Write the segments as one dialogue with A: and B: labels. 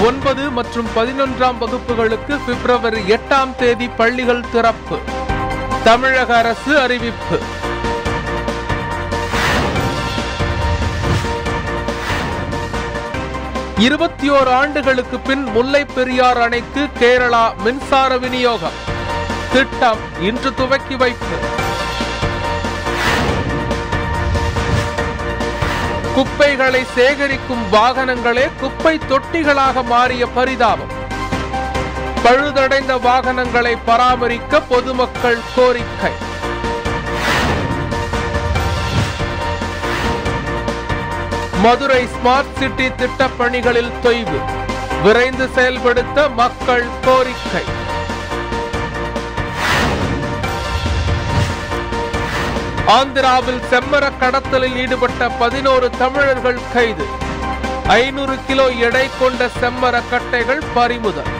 A: ஒன்பது மற்றும் பதினொன்றாம் வகுப்புகளுக்கு பிப்ரவரி எட்டாம் தேதி பள்ளிகள் திறப்பு தமிழக அரசு அறிவிப்பு இருபத்தி ஓர் ஆண்டுகளுக்கு பின் முல்லை பெரியார் அணைக்கு கேரளா மின்சார விநியோகம் திட்டம் இன்று துவக்கி வைப்பு குப்பைகளை சேகரிக்கும் வாகனங்களே குப்பை தொட்டிகளாக மாறிய பரிதாபம் பழுதடைந்த வாகனங்களை பராமரிக்க பொதுமக்கள் கோரிக்கை மதுரை ஸ்மார்ட் சிட்டி திட்டப் பணிகளில் தொய்வு விரைந்து செயல்படுத்த மக்கள் கோரிக்கை ஆந்திராவில் செம்மர கடத்தலில் ஈடுபட்ட பதினோரு தமிழர்கள் கைது ஐநூறு கிலோ எடை கொண்ட செம்மர கட்டைகள் பறிமுதல்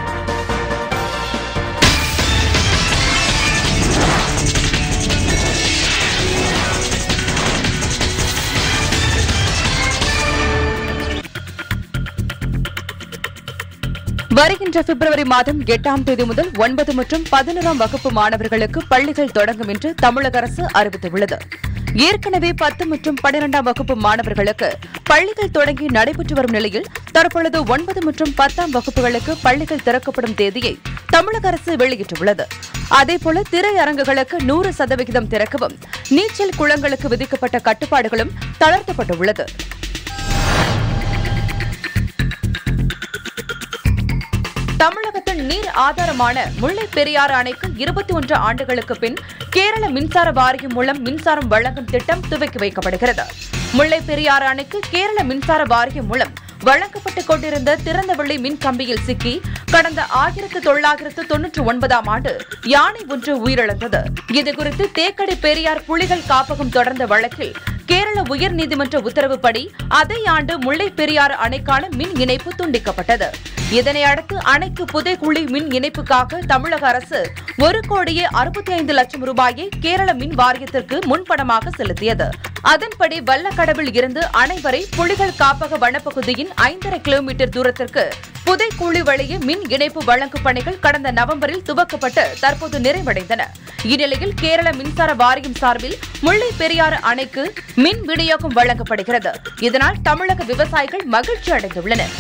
B: வருகின்ற பிப்ரவரி மாதம் எட்டாம் தேதி முதல் ஒன்பது மற்றும் பதினோராம் வகுப்பு மாணவர்களுக்கு பள்ளிகள் தொடங்கும் என்று தமிழக அரசு அறிவித்துள்ளது ஏற்கனவே பத்து மற்றும் பன்னிரெண்டாம் வகுப்பு மாணவர்களுக்கு பள்ளிகள் தொடங்கி நடைபெற்று வரும் நிலையில் தற்பொழுது ஒன்பது மற்றும் பத்தாம் வகுப்புகளுக்கு பள்ளிகள் திறக்கப்படும் தேதியை தமிழக அரசு வெளியிட்டுள்ளது அதேபோல திரையரங்குகளுக்கு நூறு சதவிகிதம் திறக்கவும் நீச்சல் குளங்களுக்கு விதிக்கப்பட்ட கட்டுப்பாடுகளும் தளர்த்தப்பட்டுள்ளது தமிழகத்தின் நீர் ஆதாரமான முல்லை பெரியாறு அணைக்கு இருபத்தி ஒன்று ஆண்டுகளுக்கு பின் கேரள மின்சார வாரியம் மூலம் மின்சாரம் வழங்கும் திட்டம் துவக்கி வைக்கப்படுகிறது முல்லை பெரியாறு அணைக்கு கேரள மின்சார வாரியம் மூலம் வழங்கப்பட்டுக் கொண்டிருந்த திறந்தவெளி மின் கம்பியில் சிக்கி கடந்த ஆயிரத்து தொள்ளாயிரத்து தொன்னூற்றி ஒன்பதாம் ஆண்டு யானை ஒன்று உயிரிழந்தது இதுகுறித்து தேக்கடி பெரியார் புலிகள் காப்பகம் தொடர்ந்த வழக்கில் கேரள உயர்நீதிமன்ற உத்தரவுப்படி அதே ஆண்டு முல்லை பெரியாறு அணைக்கான மின் இணைப்பு துண்டிக்கப்பட்டது இதனை அடுத்து அணைக்கு புதைக்குழி மின் இணைப்புக்காக தமிழக அரசு ஒரு கோடியே அறுபத்தி ஐந்து லட்சம் ரூபாயை கேரள மின் வாரியத்திற்கு முன்பணமாக செலுத்தியது அதன்படி வல்லக்கடவில் இருந்து அணை வரை புலிகள் காப்பக வனப்பகுதியின் ஐந்தரை கிலோமீட்டர் தூரத்திற்கு புதைக்குழி வழியே மின் இணைப்பு வழங்கும் பணிகள் கடந்த நவம்பரில் துவக்கப்பட்டு தற்போது நிறைவடைந்தன இந்நிலையில் கேரள மின்சார வாரியம் சார்பில் முல்லை பெரியாறு அணைக்கு மின் விநியோகம் வழங்கப்படுகிறது இதனால் தமிழக விவசாயிகள் மகிழ்ச்சி அடைந்துள்ளனர்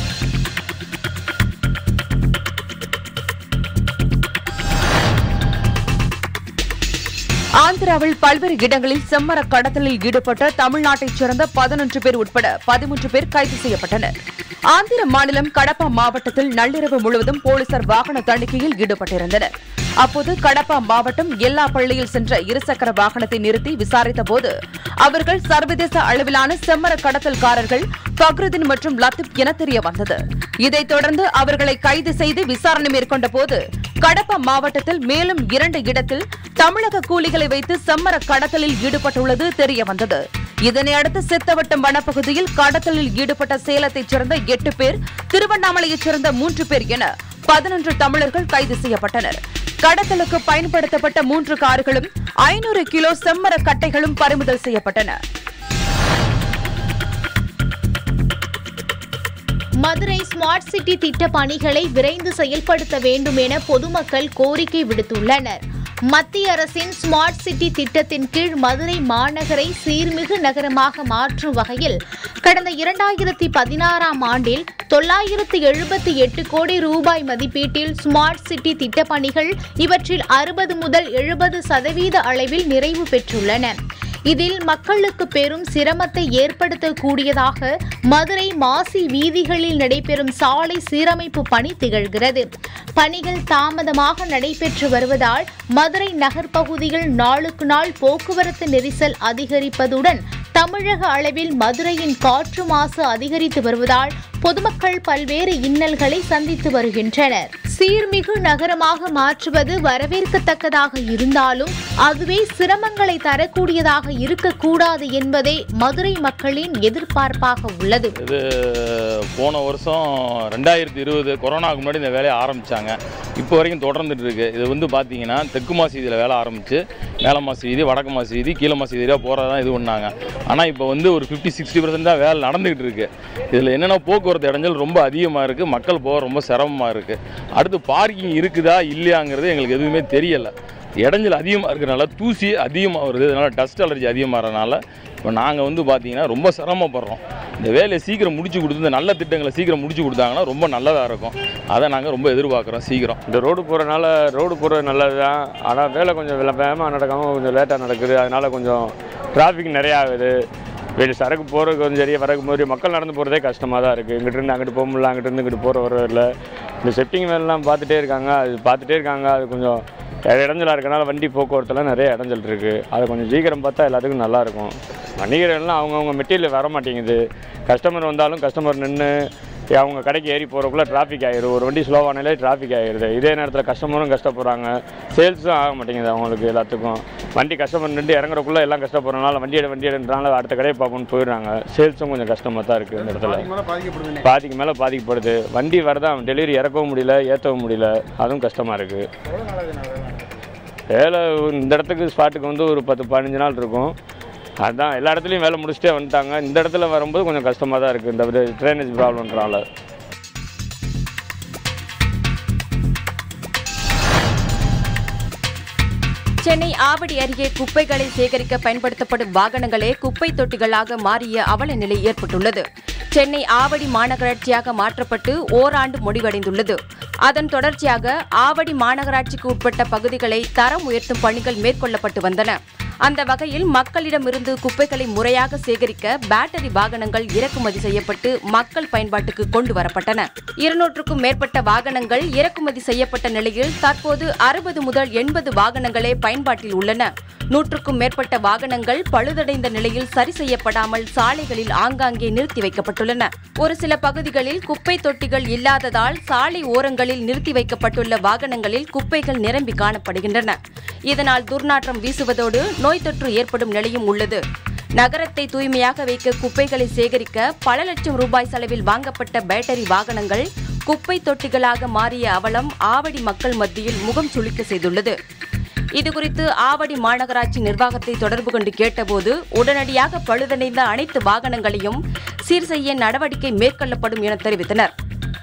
B: ஆந்திராவில் பல்வேறு இடங்களில் செம்மர கடத்தலில் ஈடுபட்ட தமிழ்நாட்டைச் சேர்ந்த பதினொன்று பேர் உட்பட பதிமூன்று பேர் கைது செய்யப்பட்டனர் ஆந்திர மாநிலம் கடப்பா மாவட்டத்தில் நள்ளிரவு முழுவதும் போலீசார் வாகன தணிக்கையில் ஈடுபட்டிருந்தனர் அப்போது கடப்பா மாவட்டம் எல்லா பள்ளியில் சென்ற இருசக்கர வாகனத்தை நிறுத்தி விசாரித்த போது அவர்கள் சர்வதேச அளவிலான செம்மர கடத்தல்காரர்கள் பக்ருதீன் மற்றும் லத்திப் என தெரிய வந்தது இதைத் தொடர்ந்து அவர்களை கைது செய்து விசாரணை மேற்கொண்ட போது கடப்பா மாவட்டத்தில் மேலும் இரண்டு இடத்தில் தமிழக கூலிகளை வைத்து செம்மர கடத்தலில் ஈடுபட்டுள்ளது தெரிய வந்தது இதனையடுத்து சித்தவட்டம் வனப்பகுதியில் கடத்தலில் ஈடுபட்ட சேலத்தைச் சேர்ந்த எட்டு பேர் திருவண்ணாமலையைச் சேர்ந்த மூன்று பேர் என பதினொன்று தமிழர்கள் கைது செய்யப்பட்டனர் கடத்தலுக்கு பயன்படுத்தப்பட்ட மூன்று கார்களும் ஐநூறு கிலோ செம்மர கட்டைகளும் பறிமுதல் செய்யப்பட்டன
C: மதுரை ஸ்மார்ட் சிட்டி திட்ட பணிகளை விரைந்து செயல்படுத்த வேண்டும் என பொதுமக்கள் கோரிக்கை விடுத்துள்ளனர் மத்திய அரசின் ஸ்மார்ட் சிட்டி திட்டத்தின் கீழ் மதுரை மாநகரை சீர்மிகு நகரமாக மாற்றும் வகையில் கடந்த இரண்டாயிரத்தி பதினாறாம் ஆண்டில் தொள்ளாயிரத்து எழுபத்தி எட்டு கோடி ரூபாய் மதிப்பீட்டில் ஸ்மார்ட் சிட்டி திட்ட பணிகள் இவற்றில் அறுபது முதல் எழுபது சதவீத அளவில் நிறைவு பெற்றுள்ளன இதில் மக்களுக்கு பெரும் சிரமத்தை ஏற்படுத்தக்கூடியதாக மதுரை மாசி வீதிகளில் நடைபெறும் சாலை சீரமைப்பு பணி திகழ்கிறது பணிகள் தாமதமாக நடைபெற்று வருவதால் மதுரை நகர் பகுதியில் நாளுக்கு நாள் போக்குவரத்து நெரிசல் அதிகரிப்பதுடன் தமிழக அளவில் மதுரையின் காற்று மாசு அதிகரித்து வருவதால் பொதுமக்கள் பல்வேறு இன்னல்களை சந்தித்து வருகின்றனர் சீர்மிகு நகரமாக மாற்றுவது வரவேற்கத்தக்கதாக இருந்தாலும் அதுவே சிரமங்களை தரக்கூடியதாக இருக்கக்கூடாது என்பதே மதுரை மக்களின் எதிர்பார்ப்பாக உள்ளது
D: இது போன வருஷம் ரெண்டாயிரத்தி இருபது கொரோனாவுக்கு முன்னாடி இந்த வேலையை ஆரம்பித்தாங்க இப்போ வரைக்கும் தொடர்ந்துட்டு இருக்கு இது வந்து பார்த்தீங்கன்னா தெற்கு மாசி வீதியில் வேலை ஆரம்பித்து மேல மாசி வீதி வடக்கு மாசி வீதி கீழ மாசி வீதியாக போகிறதா இது பண்ணாங்க ஆனால் இப்போ வந்து ஒரு ஃபிஃப்டி சிக்ஸ்டி பர்சன்ட் தான் வேலை நடந்துகிட்டு இருக்கு இதில் என்னென்ன போக்குவரத்து போக்குவரத்து இடைஞ்சல் ரொம்ப அதிகமாக இருக்குது மக்கள் போக ரொம்ப சிரமமாக இருக்குது அடுத்து பார்க்கிங் இருக்குதா இல்லையாங்கிறது எங்களுக்கு எதுவுமே தெரியலை இடைஞ்சல் அதிகமாக இருக்கிறனால தூசி அதிகமாக வருது அதனால் டஸ்ட் அலர்ஜி அதிகமாகறனால இப்போ நாங்கள் வந்து பார்த்தீங்கன்னா ரொம்ப சிரமப்படுறோம் இந்த வேலையை சீக்கிரம் முடிச்சு கொடுத்து இந்த நல்ல திட்டங்களை சீக்கிரம் முடிச்சு கொடுத்தாங்கன்னா ரொம்ப நல்லதாக இருக்கும் அதை நாங்கள் ரொம்ப எதிர்பார்க்குறோம் சீக்கிரம்
E: இந்த ரோடு போகிறனால ரோடு போகிறது நல்லது தான் ஆனால் வேலை கொஞ்சம் வேலை வேகமாக நடக்காமல் கொஞ்சம் லேட்டாக நடக்குது அதனால் கொஞ்சம் டிராஃபிக் நிறையா ஆகுது வெளியே சரக்கு போகிறதுக்கு கொஞ்சம் சரியாக வரக்கு போது மக்கள் நடந்து போகிறதே கஷ்டமாக தான் இருக்குது இங்கிட்டிருந்து அங்கிட்டு போக முடியல அங்கிட்டிருந்து இங்கிட்டு போகிற வர இல்லை இந்த செப்டிங் வேலைலாம் பார்த்துட்டே இருக்காங்க அது பார்த்துட்டே இருக்காங்க அது கொஞ்சம் இடைஞ்சலாக இருக்கனால வண்டி போக்குவரத்துலாம் நிறைய இடைஞ்சல் இருக்குது அதை கொஞ்சம் சீக்கிரம் பார்த்தா எல்லாத்துக்கும் நல்லாயிருக்கும் வணிகர்கள்லாம் அவங்கவுங்க மெட்டீரியல் வர மாட்டேங்குது கஸ்டமர் வந்தாலும் கஸ்டமர் நின்று அவங்க கடைக்கு ஏறி போகிறக்குள்ள டிராஃபிக் ஆயிரும் ஒரு வண்டி ஸ்லோவானாலே டிராஃபிக் ஆகிடுது இதே நேரத்தில் கஸ்டமரும் கஷ்டப்படுறாங்க சேல்ஸும் ஆக மாட்டேங்குது அவங்களுக்கு எல்லாத்துக்கும் வண்டி கஸ்டமர் நின்று இறங்குறக்குள்ள எல்லாம் கஷ்டப்படுறதுனால வண்டி எடு வண்டி எடுன்றனால அடுத்த கடையை பார்ப்போம்னு போயிடுறாங்க சேல்ஸும் கொஞ்சம் கஷ்டமாக தான் இருக்குது இந்த இடத்துல பாதிக்கு மேலே பாதிக்கப்படுது வண்டி வரதான் டெலிவரி இறக்கவும் முடியல ஏற்றவும் முடியல அதுவும் கஷ்டமாக இருக்குது வேலை இந்த இடத்துக்கு ஸ்பாட்டுக்கு வந்து ஒரு பத்து பதினஞ்சு நாள் இருக்கும் அதுதான் எல்லா இடத்துலையும் வேலை முடிச்சுட்டே வந்துட்டாங்க இந்த இடத்துல வரும்போது கொஞ்சம் கஷ்டமாக தான் இருக்குது இந்த ட்ரைனேஜ் ப்ராப்ளம்ன்றனால
F: சென்னை ஆவடி அருகே குப்பைகளை சேகரிக்க பயன்படுத்தப்படும் வாகனங்களே குப்பை தொட்டிகளாக மாறிய அவல நிலை ஏற்பட்டுள்ளது சென்னை ஆவடி மாநகராட்சியாக மாற்றப்பட்டு ஓராண்டு முடிவடைந்துள்ளது அதன் தொடர்ச்சியாக ஆவடி மாநகராட்சிக்கு உட்பட்ட பகுதிகளை தரம் உயர்த்தும் பணிகள் மேற்கொள்ளப்பட்டு வந்தன அந்த வகையில் மக்களிடமிருந்து குப்பைகளை முறையாக சேகரிக்க பேட்டரி வாகனங்கள் இறக்குமதி செய்யப்பட்டு மக்கள் பயன்பாட்டுக்கு கொண்டு வரப்பட்டன இருநூற்றுக்கும் மேற்பட்ட வாகனங்கள் இறக்குமதி செய்யப்பட்ட நிலையில் தற்போது அறுபது முதல் எண்பது வாகனங்களே பயன்பாட்டில் உள்ளன நூற்றுக்கும் மேற்பட்ட வாகனங்கள் பழுதடைந்த நிலையில் சரி செய்யப்படாமல் சாலைகளில் ஆங்காங்கே நிறுத்தி வைக்கப்பட்டுள்ளன ஒரு சில பகுதிகளில் குப்பை தொட்டிகள் இல்லாததால் சாலை ஓரங்களில் நிறுத்தி வைக்கப்பட்டுள்ள வாகனங்களில் குப்பைகள் நிரம்பி காணப்படுகின்றன இதனால் துர்நாற்றம் வீசுவதோடு நோய் தொற்று ஏற்படும் நிலையும் உள்ளது நகரத்தை தூய்மையாக வைக்க குப்பைகளை சேகரிக்க பல லட்சம் ரூபாய் செலவில் வாங்கப்பட்ட பேட்டரி வாகனங்கள் குப்பை தொட்டிகளாக மாறிய அவலம் ஆவடி மக்கள் மத்தியில் முகம் சுளிக்க செய்துள்ளது இதுகுறித்து ஆவடி மாநகராட்சி நிர்வாகத்தை தொடர்பு கொண்டு கேட்டபோது உடனடியாக பழுதடைந்த அனைத்து வாகனங்களையும் சீர் செய்ய நடவடிக்கை மேற்கொள்ளப்படும் என தெரிவித்தனர்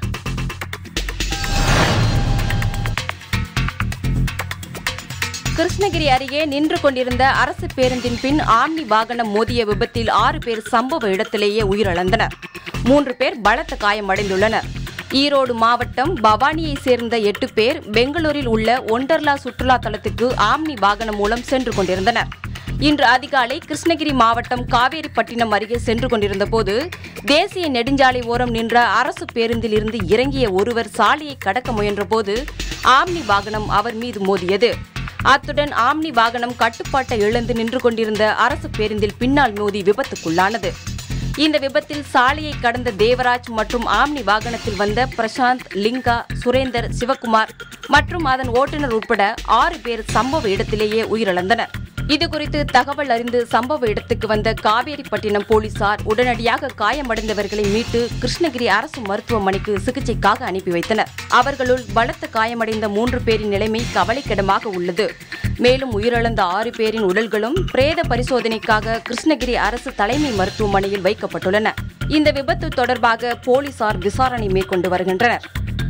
F: கிருஷ்ணகிரி அருகே நின்று கொண்டிருந்த அரசு பேருந்தின் பின் ஆம்னி வாகனம் மோதிய விபத்தில் ஆறு பேர் சம்பவ இடத்திலேயே உயிரிழந்தனர் மூன்று பேர் பலத்த காயமடைந்துள்ளனர் ஈரோடு மாவட்டம் பவானியை சேர்ந்த எட்டு பேர் பெங்களூரில் உள்ள ஒண்டர்லா சுற்றுலா தலத்துக்கு ஆம்னி வாகனம் மூலம் சென்று கொண்டிருந்தனர் இன்று அதிகாலை கிருஷ்ணகிரி மாவட்டம் காவேரிப்பட்டினம் அருகே சென்று கொண்டிருந்த போது தேசிய நெடுஞ்சாலை ஓரம் நின்ற அரசு பேருந்தில் இருந்து இறங்கிய ஒருவர் சாலையை கடக்க முயன்றபோது ஆம்னி வாகனம் அவர் மீது மோதியது அத்துடன் ஆம்னி வாகனம் கட்டுப்பாட்டை இழந்து நின்று கொண்டிருந்த அரசு பேருந்தில் பின்னால் மோதி விபத்துக்குள்ளானது இந்த விபத்தில் சாலையை கடந்த தேவராஜ் மற்றும் ஆம்னி வாகனத்தில் வந்த பிரசாந்த் லிங்கா சுரேந்தர் சிவகுமார் மற்றும் அதன் ஓட்டுநர் உட்பட ஆறு பேர் சம்பவ இடத்திலேயே உயிரிழந்தனர் இதுகுறித்து தகவல் அறிந்து சம்பவ இடத்துக்கு வந்த காவேரிப்பட்டினம் போலீசார் உடனடியாக காயமடைந்தவர்களை மீட்டு கிருஷ்ணகிரி அரசு மருத்துவமனைக்கு சிகிச்சைக்காக அனுப்பி வைத்தனர் அவர்களுள் பலத்த காயமடைந்த மூன்று பேரின் நிலைமை கவலைக்கிடமாக உள்ளது மேலும் உயிரிழந்த ஆறு பேரின் உடல்களும் பிரேத பரிசோதனைக்காக கிருஷ்ணகிரி அரசு தலைமை மருத்துவமனையில் வைக்கப்பட்டுள்ளன இந்த விபத்து தொடர்பாக போலீசார் விசாரணை மேற்கொண்டு வருகின்றனர்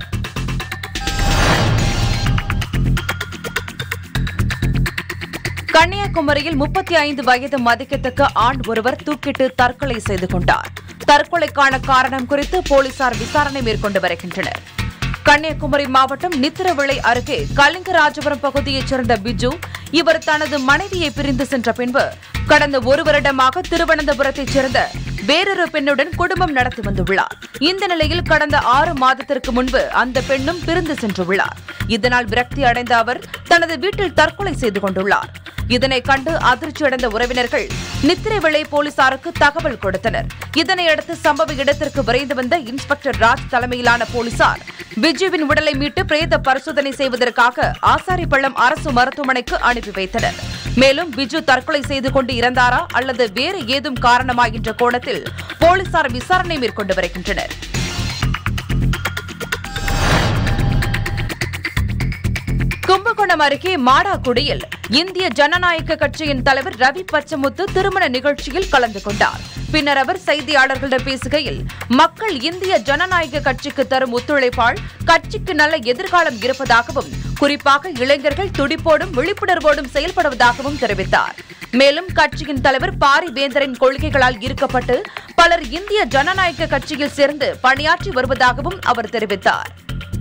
B: கன்னியாகுமரியில் முப்பத்தி ஐந்து வயது மதிக்கத்தக்க ஆண் ஒருவர் தூக்கிட்டு தற்கொலை செய்து கொண்டார் தற்கொலைக்கான காரணம் குறித்து போலீசார் விசாரணை மேற்கொண்டு வருகின்றனர் கன்னியாகுமரி மாவட்டம் நித்திரவிளை அருகே கலிங்கராஜபுரம் பகுதியைச் சேர்ந்த பிஜு இவர் தனது மனைவியை பிரிந்து சென்ற பின்பு கடந்த ஒரு வருடமாக திருவனந்தபுரத்தைச் சேர்ந்த வேறொரு பெண்ணுடன் குடும்பம் நடத்தி வந்துள்ளார் இந்த நிலையில் கடந்த ஆறு மாதத்திற்கு முன்பு அந்த பெண்ணும் பிரிந்து சென்றுள்ளார் இதனால் விரக்தி அடைந்த அவர் தனது வீட்டில் தற்கொலை செய்து கொண்டுள்ளார் இதனை கண்டு அதிர்ச்சியடைந்த உறவினர்கள் நித்திரைவிளை போலீசாருக்கு தகவல் கொடுத்தனர் இதனையடுத்து சம்பவ இடத்திற்கு விரைந்து வந்த இன்ஸ்பெக்டர் ராஜ் தலைமையிலான போலீசார் பிஜுவின் உடலை மீட்டு பிரேத பரிசோதனை செய்வதற்காக ஆசாரிப்பள்ளம் அரசு மருத்துவமனைக்கு அனுப்பி வைத்தனர் மேலும் பிஜு தற்கொலை செய்து கொண்டு இறந்தாரா அல்லது வேறு ஏதும் காரணமா என்ற கோணத்தில் போலீசார் விசாரணை மேற்கொண்டு வருகின்றனர் கும்பகோணம் திண்டிவனம் அருகே மாடாக்குடியில் இந்திய ஜனநாயக கட்சியின் தலைவர் ரவி பச்சமுத்து திருமண நிகழ்ச்சியில் கலந்து கொண்டார் பின்னர் அவர் செய்தியாளர்களிடம் பேசுகையில் மக்கள் இந்திய ஜனநாயக கட்சிக்கு தரும் ஒத்துழைப்பால் கட்சிக்கு நல்ல எதிர்காலம் இருப்பதாகவும் குறிப்பாக இளைஞர்கள் துடிப்போடும் விழிப்புணர்வோடும் செயல்படுவதாகவும் தெரிவித்தார் மேலும் கட்சியின் தலைவர் பாரிவேந்தரின் கொள்கைகளால் ஈர்க்கப்பட்டு பலர் இந்திய ஜனநாயக கட்சியில் சேர்ந்து பணியாற்றி வருவதாகவும் அவர் தெரிவித்தார்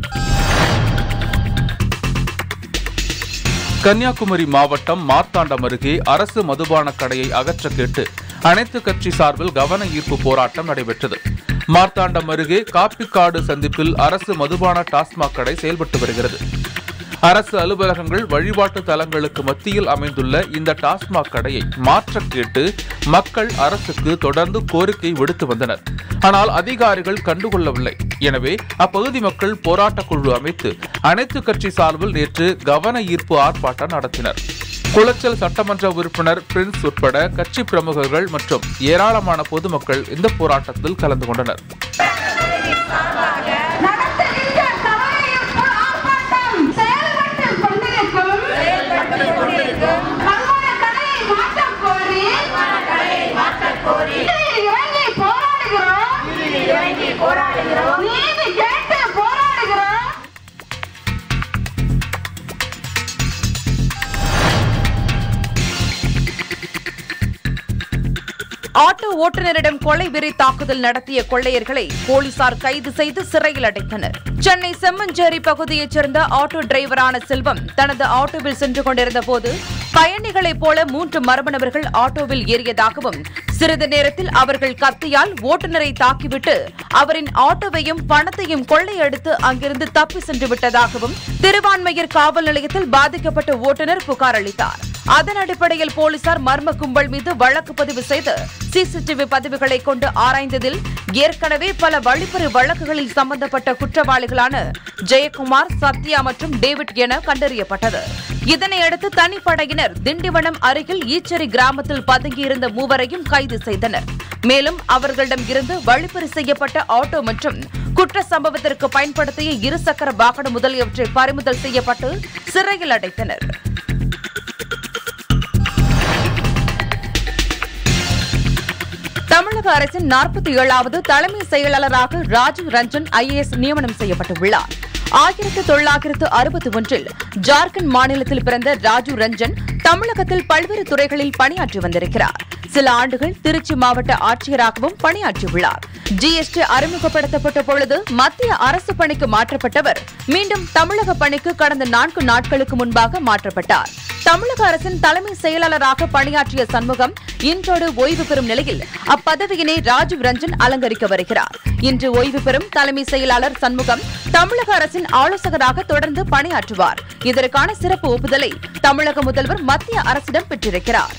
A: கன்னியாகுமரி மாவட்டம் மார்த்தாண்டம் அருகே அரசு மதுபான கடையை அகற்ற கேட்டு அனைத்து கட்சி சார்பில் கவன ஈர்ப்பு போராட்டம் நடைபெற்றது மார்த்தாண்டம் அருகே காப்பிக்காடு சந்திப்பில் அரசு மதுபான டாஸ்மாக் கடை செயல்பட்டு வருகிறது அரசு அலுவலகங்கள் வழிபாட்டு தலங்களுக்கு மத்தியில் அமைந்துள்ள இந்த டாஸ்மாக் கடையை மாற்ற கேட்டு மக்கள் அரசுக்கு தொடர்ந்து கோரிக்கை விடுத்து வந்தனர் ஆனால் அதிகாரிகள் கண்டுகொள்ளவில்லை எனவே அப்பகுதி மக்கள் போராட்டக் குழு அமைத்து அனைத்து கட்சி சார்பில் நேற்று கவன ஈர்ப்பு ஆர்ப்பாட்டம் நடத்தினர் குளச்சல் சட்டமன்ற உறுப்பினர் பிரின்ஸ் உட்பட கட்சி பிரமுகர்கள் மற்றும் ஏராளமான பொதுமக்கள் இந்த போராட்டத்தில் கலந்து கொண்டனர்
G: நடத்துகின்ற கவலையற்ற ஆர்ப்பாட்டம் செயல்பட்டுக் கொண்டிருக்கும் கல்வன கடையை மாற்றக் கோரி இறங்கி போராடுகிறோம் நீதி கேட்டு போராடுகிறோம்
B: ஆட்டோ ஓட்டுநரிடம் கொலை வெறி தாக்குதல் நடத்திய கொள்ளையர்களை போலீசார் கைது செய்து சிறையில் அடைத்தனர் சென்னை செம்மஞ்சேரி பகுதியைச் சேர்ந்த ஆட்டோ டிரைவரான செல்வம் தனது ஆட்டோவில் சென்று கொண்டிருந்த போது பயணிகளைப் போல மூன்று மர்ம நபர்கள் ஆட்டோவில் ஏறியதாகவும் சிறிது நேரத்தில் அவர்கள் கத்தியால் ஓட்டுநரை தாக்கிவிட்டு அவரின் ஆட்டோவையும் பணத்தையும் கொள்ளையடித்து அங்கிருந்து தப்பி சென்று விட்டதாகவும் திருவான்மையர் காவல் நிலையத்தில் பாதிக்கப்பட்ட ஓட்டுநர் புகார் அளித்தார் அதன் அடிப்படையில் போலீசார் மர்ம கும்பல் மீது வழக்கு பதிவு செய்து சிசிடிவி பதிவுகளை கொண்டு ஆராய்ந்ததில் ஏற்கனவே பல வழிப்பறி வழக்குகளில் சம்பந்தப்பட்ட குற்றவாளிகளான ஜெயக்குமார் சத்யா மற்றும் டேவிட் என கண்டறியப்பட்டது இதனையடுத்து தனிப்படையினர் திண்டிவனம் அருகில் ஈச்சேரி கிராமத்தில் பதுங்கியிருந்த மூவரையும் கைது செய்தனர் மேலும் அவர்களிடம் இருந்து வழிப்பறி செய்யப்பட்ட ஆட்டோ மற்றும் குற்ற சம்பவத்திற்கு பயன்படுத்திய இருசக்கர வாகனம் முதலியவற்றை பறிமுதல் செய்யப்பட்டு சிறையில் அடைத்தனர் தமிழக அரசின் நாற்பத்தி ஏழாவது தலைமை செயலாளராக ராஜீவ் ரஞ்சன் ஐஏஎஸ் நியமனம் செய்யப்பட்டுள்ளார் ஆயிரத்து தொள்ளாயிரத்து அறுபத்தி ஒன்றில் ஜார்க்கண்ட் மாநிலத்தில் பிறந்த ராஜீவ் ரஞ்சன் தமிழகத்தில் பல்வேறு துறைகளில் பணியாற்றி வந்திருக்கிறார் சில ஆண்டுகள் திருச்சி மாவட்ட ஆட்சியராகவும் பணியாற்றியுள்ளார் ஜிஎஸ்டி அறிமுகப்படுத்தப்பட்ட பொழுது மத்திய அரசு பணிக்கு மாற்றப்பட்டவர் மீண்டும் தமிழக பணிக்கு கடந்த நான்கு நாட்களுக்கு முன்பாக மாற்றப்பட்டார் தமிழக அரசின் தலைமை செயலாளராக பணியாற்றிய சண்முகம் இன்றோடு ஓய்வு பெறும் நிலையில் அப்பதவியினை ராஜீவ் ரஞ்சன் அலங்கரிக்க வருகிறார் இன்று ஓய்வு பெறும் தலைமை செயலாளர் சண்முகம் தமிழக அரசின் ஆலோசகராக தொடர்ந்து பணியாற்றுவார் இதற்கான சிறப்பு ஒப்புதலை தமிழக முதல்வர் மத்திய அரசிடம் பெற்றிருக்கிறார்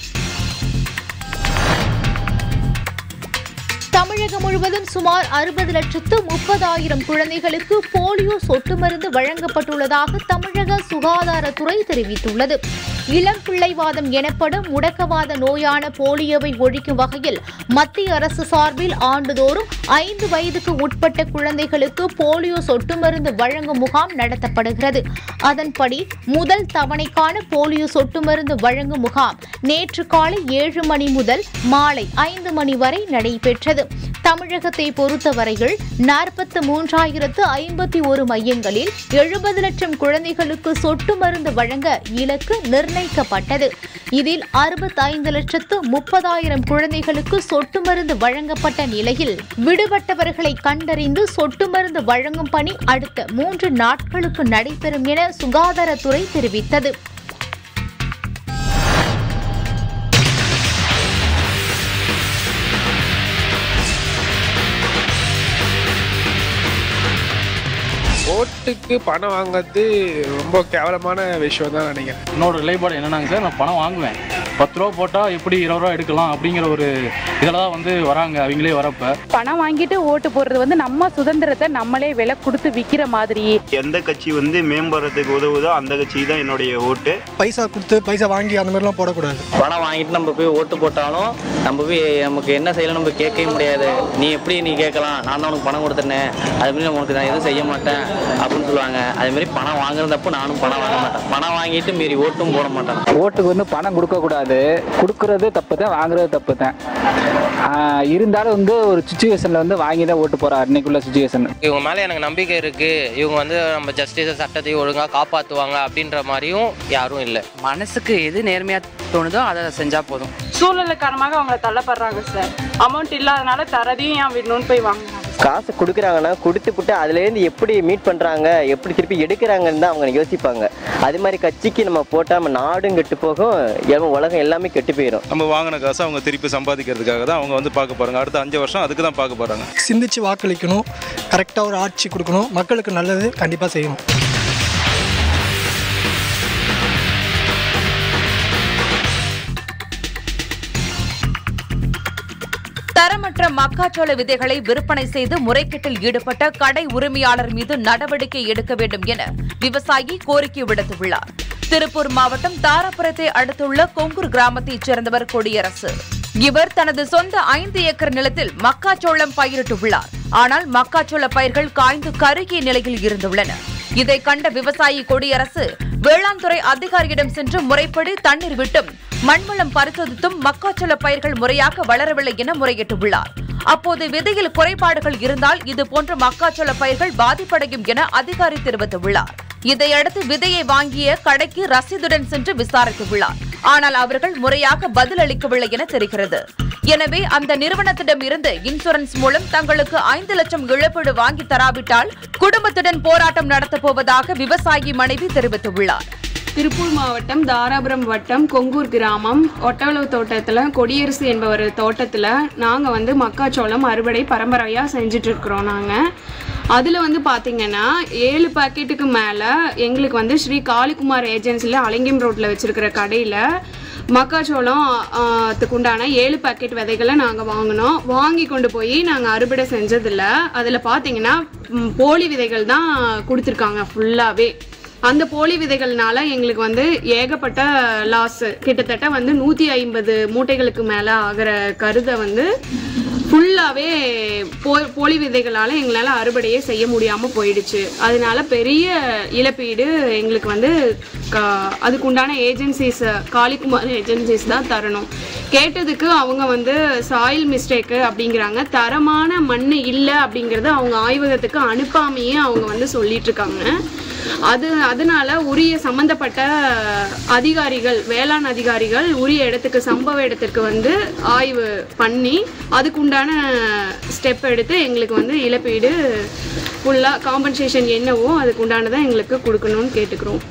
C: தமிழகம் முழுவதும் சுமார் அறுபது லட்சத்து முப்பதாயிரம் குழந்தைகளுக்கு போலியோ சொட்டு மருந்து வழங்கப்பட்டுள்ளதாக தமிழக சுகாதாரத்துறை தெரிவித்துள்ளது இளம் பிள்ளைவாதம் எனப்படும் முடக்கவாத நோயான போலியோவை ஒழிக்கும் வகையில் மத்திய அரசு சார்பில் ஆண்டுதோறும் ஐந்து வயதுக்கு உட்பட்ட குழந்தைகளுக்கு போலியோ சொட்டு மருந்து வழங்கும் முகாம் நடத்தப்படுகிறது அதன்படி முதல் தவணைக்கான போலியோ சொட்டு மருந்து வழங்கும் முகாம் நேற்று காலை ஏழு மணி முதல் மாலை ஐந்து மணி வரை நடைபெற்றது தமிழகத்தை பொறுத்தவரையில் நாற்பத்து மூன்றாயிரத்து ஐம்பத்தி ஒரு மையங்களில் எழுபது லட்சம் குழந்தைகளுக்கு சொட்டு மருந்து வழங்க இலக்கு நிர்ணயிக்கப்பட்டது இதில் அறுபத்தைந்து லட்சத்து முப்பதாயிரம் குழந்தைகளுக்கு சொட்டு மருந்து வழங்கப்பட்ட நிலையில் விடுபட்டவர்களை கண்டறிந்து சொட்டு மருந்து வழங்கும் பணி அடுத்த மூன்று நாட்களுக்கு நடைபெறும் என சுகாதாரத்துறை தெரிவித்தது
H: ஓட்டுக்கு பணம் வாங்குறது ரொம்ப கேவலமான விஷயம் தான் நினைக்கிறேன்
I: என்னோட நிலைப்பாடு என்னன்னாங்க சார் நான் பணம் வாங்குவேன் பத்து ரூபா போட்டால் எப்படி இருபது ரூபா எடுக்கலாம் அப்படிங்கிற ஒரு இதில் தான் வந்து வராங்க அவங்களே வரப்ப
J: பணம் வாங்கிட்டு ஓட்டு போடுறது வந்து நம்ம சுதந்திரத்தை நம்மளே விலை கொடுத்து விற்கிற மாதிரி
K: எந்த கட்சி வந்து மேம்படுறதுக்கு உதவுதோ அந்த கட்சி தான் என்னுடைய ஓட்டு
L: பைசா கொடுத்து பைசா வாங்கி அந்த மாதிரிலாம் போடக்கூடாது
M: பணம் வாங்கிட்டு நம்ம போய் ஓட்டு போட்டாலும் நம்ம போய் நமக்கு என்ன செய்யலாம் நம்ம கேட்கவே முடியாது நீ எப்படி நீ கேட்கலாம் நான் தான் உனக்கு பணம் கொடுத்துருனேன் அது மாதிரி உனக்கு நான் எதுவும் செய்ய மாட்டேன் அப்படின்னு சொல்லுவாங்க அதே மாதிரி பணம் வாங்குறதப்போ நானும் பணம் வாங்க மாட்டேன் பணம் வாங்கிட்டு மீறி ஓட்டும் போட மாட்டேன்
N: ஓட்டுக்கு வந்து பணம் கொடுக்கக்கூடாது கொடுக்கறது தப்பு தான் வாங்குறது தப்பு தான் ஆஹ் இருந்தாலும் வந்து ஒரு சுச்சுவேஷனில் வந்து வாங்கி தான் ஓட்டு போகிறார் இன்னைக்குள்ள சுச்சுவேஷன்
O: இவங்க மேலே எனக்கு நம்பிக்கை இருக்குது இவங்க வந்து நம்ம ஜஸ்டிஸை சட்டத்தையும் ஒழுங்காக காப்பாற்றுவாங்க அப்படின்ற மாதிரியும் யாரும் இல்லை
P: மனசுக்கு எது நேர்மையாக தோணுதோ அதை செஞ்சால் போதும்
J: சூழ்நிலை காரணமாக அவங்க தள்ளப்படுறாங்க சார் அமௌண்ட் இல்லாதனால தரதையும் ஏன் விடணும்னு போய் வாங்குறாங்க
Q: காசு கொடுக்குறாங்கன்னா கொடுத்துப்புட்டு அதுலேருந்து எப்படி மீட் பண்ணுறாங்க எப்படி திருப்பி எடுக்கிறாங்கன்னு தான் அவங்க யோசிப்பாங்க அது மாதிரி கட்சிக்கு நம்ம போட்டால் நம்ம நாடும் கெட்டு போகும் எல்லாம் உலகம் எல்லாமே கெட்டு போயிடும்
R: நம்ம வாங்கின காசை அவங்க திருப்பி சம்பாதிக்கிறதுக்காக தான் அவங்க வந்து பார்க்க போகிறாங்க அடுத்த அஞ்சு வருஷம் அதுக்கு தான் பார்க்க போகிறாங்க
L: சிந்திச்சு வாக்களிக்கணும் கரெக்டாக ஒரு ஆட்சி கொடுக்கணும் மக்களுக்கு நல்லது கண்டிப்பாக செய்யணும்
B: தரமற்ற மக்காச்சோள விதைகளை விற்பனை செய்து முறைகேட்டில் ஈடுபட்ட கடை உரிமையாளர் மீது நடவடிக்கை எடுக்க வேண்டும் என விவசாயி கோரிக்கை விடுத்துள்ளார் திருப்பூர் மாவட்டம் தாராபுரத்தை அடுத்துள்ள கொங்கூர் கிராமத்தைச் சேர்ந்தவர் கொடியரசு இவர் தனது சொந்த ஐந்து ஏக்கர் நிலத்தில் மக்காச்சோளம் பயிரிட்டுள்ளார் ஆனால் மக்காச்சோள பயிர்கள் காய்ந்து கருகிய நிலையில் இருந்துள்ளன இதை கண்ட விவசாயி கொடியரசு வேளாண் துறை அதிகாரியிடம் சென்று முறைப்படி தண்ணீர் விட்டும் மண்வளம் பரிசோதித்தும் மக்காச்சோள பயிர்கள் முறையாக வளரவில்லை என முறையிட்டுள்ளார் அப்போது விதையில் குறைபாடுகள் இருந்தால் இதுபோன்ற மக்காச்சோள பயிர்கள் பாதிப்படையும் என அதிகாரி தெரிவித்துள்ளார் இதையடுத்து விதையை வாங்கிய கடைக்கு ரசீதுடன் சென்று விசாரித்துள்ளார் ஆனால் அவர்கள் முறையாக பதில் அளிக்கவில்லை என தெரிகிறது எனவே அந்த நிறுவனத்திடம் இருந்து இன்சூரன்ஸ் மூலம் தங்களுக்கு ஐந்து லட்சம் இழப்பீடு வாங்கி தராவிட்டால் குடும்பத்துடன் போராட்டம் நடத்தப் போவதாக விவசாயி மனைவி தெரிவித்துள்ளார்
J: திருப்பூர் மாவட்டம் தாராபுரம் வட்டம் கொங்கூர் கிராமம் ஒட்டவளவு தோட்டத்தில் கொடியரசு என்பவர் தோட்டத்தில் நாங்கள் வந்து மக்காச்சோளம் அறுவடை பரம்பரையாக செஞ்சுட்டு இருக்கிறோம் நாங்கள் அதில் வந்து பார்த்திங்கன்னா ஏழு பாக்கெட்டுக்கு மேலே எங்களுக்கு வந்து ஸ்ரீ காளிகுமார் ஏஜென்சியில் அலங்கியம் ரோட்டில் வச்சுருக்கிற கடையில் மக்காச்சோளம் அதுக்கு உண்டான ஏழு பாக்கெட் விதைகளை நாங்கள் வாங்கினோம் வாங்கி கொண்டு போய் நாங்கள் அறுவடை செஞ்சதில்ல அதில் பார்த்தீங்கன்னா ம், போலி விதைகள் தான் கொடுத்துருக்காங்க ஃபுல்லாகவே அந்த போலி விதைகள்னால எங்களுக்கு வந்து ஏகப்பட்ட லாஸ் கிட்டத்தட்ட வந்து நூற்றி ஐம்பது மூட்டைகளுக்கு மேலே ஆகிற கருதை வந்து ஃபுல்லாகவே போ போலி விதைகளால் எங்களால் அறுவடையே செய்ய முடியாமல் போயிடுச்சு அதனால பெரிய இழப்பீடு எங்களுக்கு வந்து க அதுக்குண்டான ஏஜென்சிஸ் காளிக்குமார் ஏஜென்சிஸ் தான் தரணும் கேட்டதுக்கு அவங்க வந்து சாயில் மிஸ்டேக்கு அப்படிங்கிறாங்க தரமான மண் இல்லை அப்படிங்கிறத அவங்க ஆய்வகத்துக்கு அனுப்பாமையே அவங்க வந்து சொல்லிட்டு இருக்காங்க அது அதனால உரிய சம்பந்தப்பட்ட அதிகாரிகள் வேளாண் அதிகாரிகள் உரிய இடத்துக்கு சம்பவ இடத்துக்கு வந்து ஆய்வு பண்ணி அதுக்குண்டான ஸ்டெப் எடுத்து எங்களுக்கு வந்து இழப்பீடு ஃபுல்லாக காம்பன்சேஷன் என்னவோ அதுக்கு உண்டானதை எங்களுக்கு கொடுக்கணும்னு கேட்டுக்கிறோம்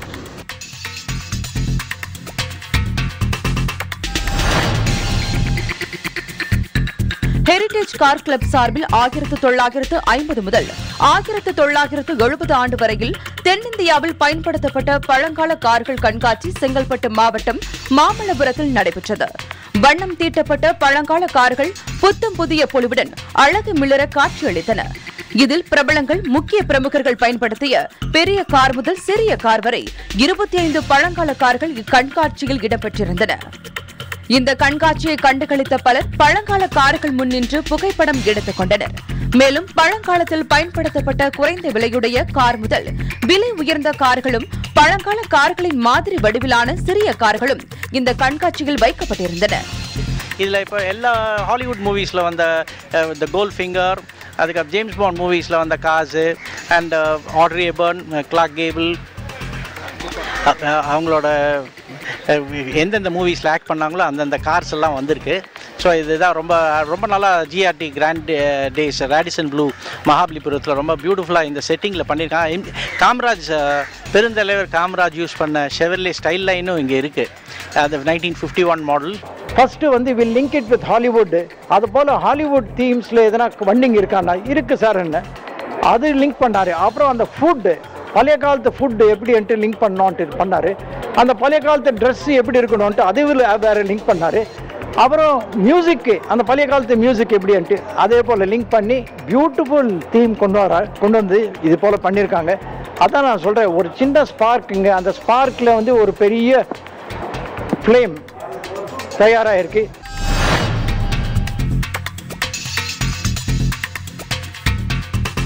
B: ஹெரிடேஜ் கார் கிளப் சார்பில் ஆயிரத்து தொள்ளாயிரத்து ஐம்பது முதல் ஆயிரத்து தொள்ளாயிரத்து எழுபது ஆண்டு வரையில் தென்னிந்தியாவில் பயன்படுத்தப்பட்ட பழங்கால கார்கள் கண்காட்சி செங்கல்பட்டு மாவட்டம் மாமல்லபுரத்தில் நடைபெற்றது வண்ணம் தீட்டப்பட்ட பழங்கால கார்கள் புத்தம் புதிய பொலிவுடன் அழகு மிளர காட்சியளித்தன இதில் பிரபலங்கள் முக்கிய பிரமுகர்கள் பயன்படுத்திய பெரிய கார் முதல் சிறிய கார் வரை இருபத்தி ஐந்து பழங்கால கார்கள் இக்கண்காட்சியில் இடம்பெற்றிருந்தன இந்த கண்காட்சியை கண்டுகளித்த பலர் பழங்கால கார்கள் முன் நின்று புகைப்படம் எடுத்துக் கொண்டனர் மேலும் பழங்காலத்தில் பயன்படுத்தப்பட்ட குறைந்த விலையுடைய கார் முதல் விலை உயர்ந்த கார்களும் பழங்கால கார்களின் மாதிரி வடிவிலான சிறிய கார்களும் இந்த கண்காட்சியில் வைக்கப்பட்டிருந்தன
S: இதில் இப்போ எல்லா ஹாலிவுட் மூவிஸில் வந்த த கோல் ஃபிங்கர் அதுக்கப்புறம் ஜேம்ஸ் பாண்ட் மூவிஸில் வந்த cars and Audrey Hepburn Clark Gable அவங்களோட அஹ், எந்தெந்த மூவிஸில் ஆக்ட் பண்ணாங்களோ அந்தந்த கார்ஸ் எல்லாம் வந்திருக்கு ஸோ இதுதான் ரொம்ப ரொம்ப நல்லா GRT grand days Radisson Blu மகாபலிபுரத்தில் ரொம்ப பியூட்டிஃபுல்லாக இந்த செட்டிங்கில் பண்ணியிருக்காங்க இம்- காமராஜ் அஹ், பெருந்தலைவர் காமராஜ் யூஸ் பண்ண ஷெவர்லே ஸ்டைல் லைனும் இங்கே இருக்குது அது nineteen fifty one model
T: first வந்து will link it with Hollywood அது போல் ஹாலிவுட் தீம்ஸில் எதனா வண்டிங் இருக்காண்ணா இருக்குது சார் என்ன அது லிங்க் பண்ணார் அப்புறம் அந்த ஃபுட்டு பழைய காலத்து ஃபுட்டு எப்படி என்ட்டு லிங்க் பண்ணோன்ட்டு பண்ணார் அந்த பழைய காலத்து ட்ரெஸ் எப்படி இருக்கணும்ன்ட்டு அது வேறு லிங்க் பண்ணார் அப்புறம் மியூசிக்கு அந்த பழைய காலத்து மியூசிக் எப்படின்ட்டு அதே போல் லிங்க் பண்ணி பியூட்டிஃபுல் தீம் கொண்டு வர கொண்டு வந்து இது போல் பண்ணியிருக்காங்க அதான் நான் சொல்கிறேன் ஒரு சின்ன ஸ்பார்க்குங்க அந்த ஸ்பார்க்கில் வந்து ஒரு பெரிய ஃப்ளேம் தயாராக இருக்கு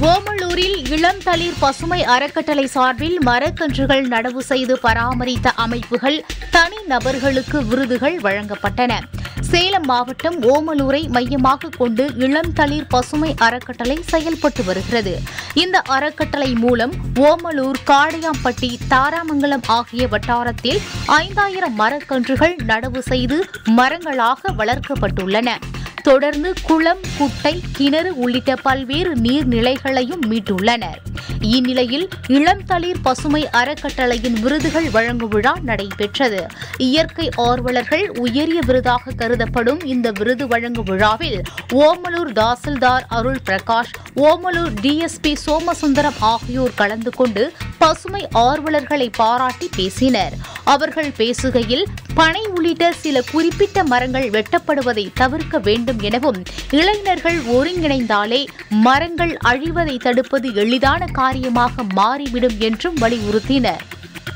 C: ஓமலூரில் இளம் தளிர் பசுமை அறக்கட்டளை சார்பில் மரக்கன்றுகள் நடவு செய்து பராமரித்த அமைப்புகள் தனி நபர்களுக்கு விருதுகள் வழங்கப்பட்டன சேலம் மாவட்டம் ஓமலூரை மையமாக கொண்டு இளம் தளிர் பசுமை அறக்கட்டளை செயல்பட்டு வருகிறது இந்த அறக்கட்டளை மூலம் ஓமலூர் காடையாம்பட்டி தாராமங்கலம் ஆகிய வட்டாரத்தில் ஐந்தாயிரம் மரக்கன்றுகள் நடவு செய்து மரங்களாக வளர்க்கப்பட்டுள்ளன தொடர்ந்து குளம் குட்டை கிணறு உள்ளிட்ட பல்வேறு நீர்நிலைகளையும் மீட்டுள்ளனர் இந்நிலையில் இளம் தளிர் பசுமை அறக்கட்டளையின் விருதுகள் வழங்கும் விழா நடைபெற்றது இயற்கை ஆர்வலர்கள் உயரிய விருதாக கருதப்படும் இந்த விருது வழங்கும் விழாவில் ஓமலூர் தாசில்தார் அருள் பிரகாஷ் ஓமலூர் டிஎஸ்பி சோமசுந்தரம் ஆகியோர் கலந்து கொண்டு பசுமை ஆர்வலர்களை பாராட்டி பேசினர் அவர்கள் பேசுகையில் பனை உள்ளிட்ட சில குறிப்பிட்ட மரங்கள் வெட்டப்படுவதை தவிர்க்க வேண்டும் எனவும் இளைஞர்கள் ஒருங்கிணைந்தாலே மரங்கள் அழிவதை தடுப்பது எளிதான காரியமாக மாறிவிடும் என்றும் வலியுறுத்தினர்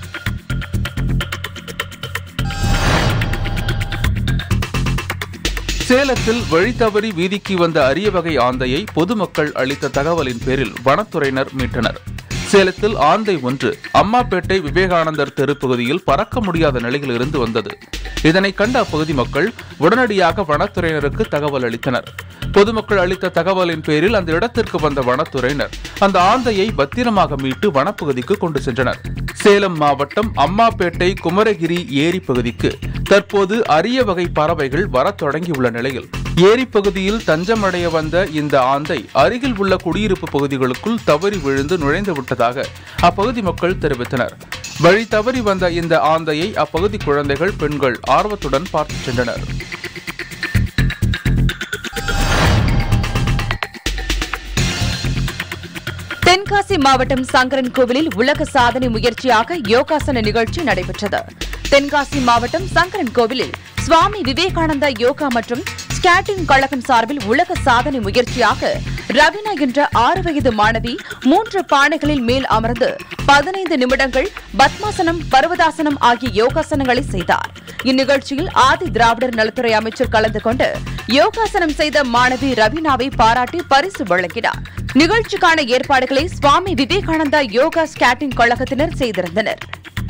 A: சேலத்தில் வழி தவறி வீதிக்கு வந்த அரிய வகை ஆந்தையை பொதுமக்கள் அளித்த தகவலின் பேரில் வனத்துறையினர் மீட்டனர் சேலத்தில் ஆந்தை ஒன்று அம்மாப்பேட்டை விவேகானந்தர் தெரு பகுதியில் பறக்க முடியாத நிலையில் இருந்து வந்தது இதனை கண்ட அப்பகுதி மக்கள் உடனடியாக வனத்துறையினருக்கு தகவல் அளித்தனர் பொதுமக்கள் அளித்த தகவலின் பேரில் அந்த இடத்திற்கு வந்த வனத்துறையினர் அந்த ஆந்தையை பத்திரமாக மீட்டு வனப்பகுதிக்கு கொண்டு சென்றனர் சேலம் மாவட்டம் அம்மாப்பேட்டை குமரகிரி ஏரி பகுதிக்கு தற்போது அரிய வகை பறவைகள் வரத் தொடங்கியுள்ள நிலையில் ஏரி பகுதியில் தஞ்சமடைய வந்த இந்த ஆந்தை அருகில் உள்ள குடியிருப்பு பகுதிகளுக்குள் தவறி விழுந்து நுழைந்து விட்டதாக அப்பகுதி மக்கள் தெரிவித்தனர் வழி தவறி வந்த இந்த ஆந்தையை அப்பகுதி குழந்தைகள் பெண்கள் ஆர்வத்துடன் பார்த்து சென்றனர்
B: தென்காசி மாவட்டம் சங்கரன் கோவிலில் உலக சாதனை முயற்சியாக யோகாசன நிகழ்ச்சி நடைபெற்றது தென்காசி மாவட்டம் சங்கரன் கோவிலில் சுவாமி விவேகானந்தா யோகா மற்றும் ஸ்கேட்டிங் கழகம் சார்பில் உலக சாதனை முயற்சியாக ரவினா என்ற ஆறு வயது மாணவி மூன்று பானைகளில் மேல் அமர்ந்து பதினைந்து நிமிடங்கள் பத்மாசனம் பர்வதாசனம் ஆகிய யோகாசனங்களை செய்தார் இந்நிகழ்ச்சியில் ஆதி திராவிடர் நலத்துறை அமைச்சர் கலந்து கொண்டு யோகாசனம் செய்த மாணவி ரவீனாவை பாராட்டி பரிசு வழங்கினார் நிகழ்ச்சிக்கான ஏற்பாடுகளை சுவாமி விவேகானந்தா யோகா ஸ்கேட்டிங் கழகத்தினர் செய்திருந்தனர்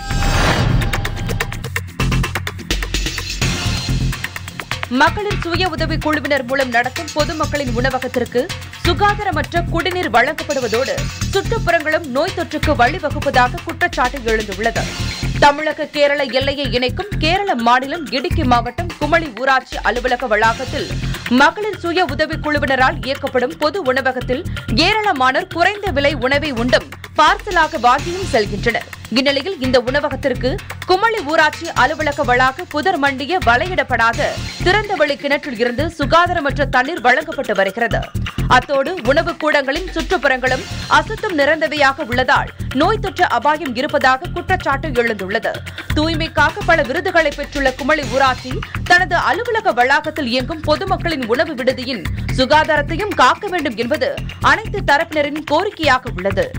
B: மகளிர் சுய உதவி குழுவினர் மூலம் நடத்தும் பொதுமக்களின் உணவகத்திற்கு சுகாதாரமற்ற குடிநீர் வழங்கப்படுவதோடு சுற்றுப்புறங்களும் நோய் தொற்றுக்கு வழிவகுப்பதாக குற்றச்சாட்டு எழுந்துள்ளது தமிழக கேரள எல்லையை இணைக்கும் கேரள மாநிலம் இடுக்கி மாவட்டம் குமளி ஊராட்சி அலுவலக வளாகத்தில் மகளிர் சுய உதவி குழுவினரால் இயக்கப்படும் பொது உணவகத்தில் ஏராளமானோர் குறைந்த விலை உணவை உண்டும் பார்சலாக வாங்கியும் செல்கின்றனர் இந்நிலையில் இந்த உணவகத்திற்கு குமளி ஊராட்சி அலுவலக வளாக புதர் மண்டிய வலையிடப்படாத திறந்தவெளி கிணற்றில் இருந்து சுகாதாரமற்ற தண்ணீர் வழங்கப்பட்டு வருகிறது அத்தோடு உணவு கூடங்களின் சுற்றுப்புறங்களும் அசுத்தம் நிறைந்தவையாக உள்ளதால் நோய் தொற்று அபாயம் இருப்பதாக குற்றச்சாட்டு எழுந்துள்ளது தூய்மைக்காக பல விருதுகளை பெற்றுள்ள குமளி ஊராட்சி தனது அலுவலக வளாகத்தில் இயங்கும் பொதுமக்களின் உணவு விடுதியின் சுகாதாரத்தையும் காக்க வேண்டும் என்பது அனைத்து தரப்பினரின் கோரிக்கையாக உள்ளது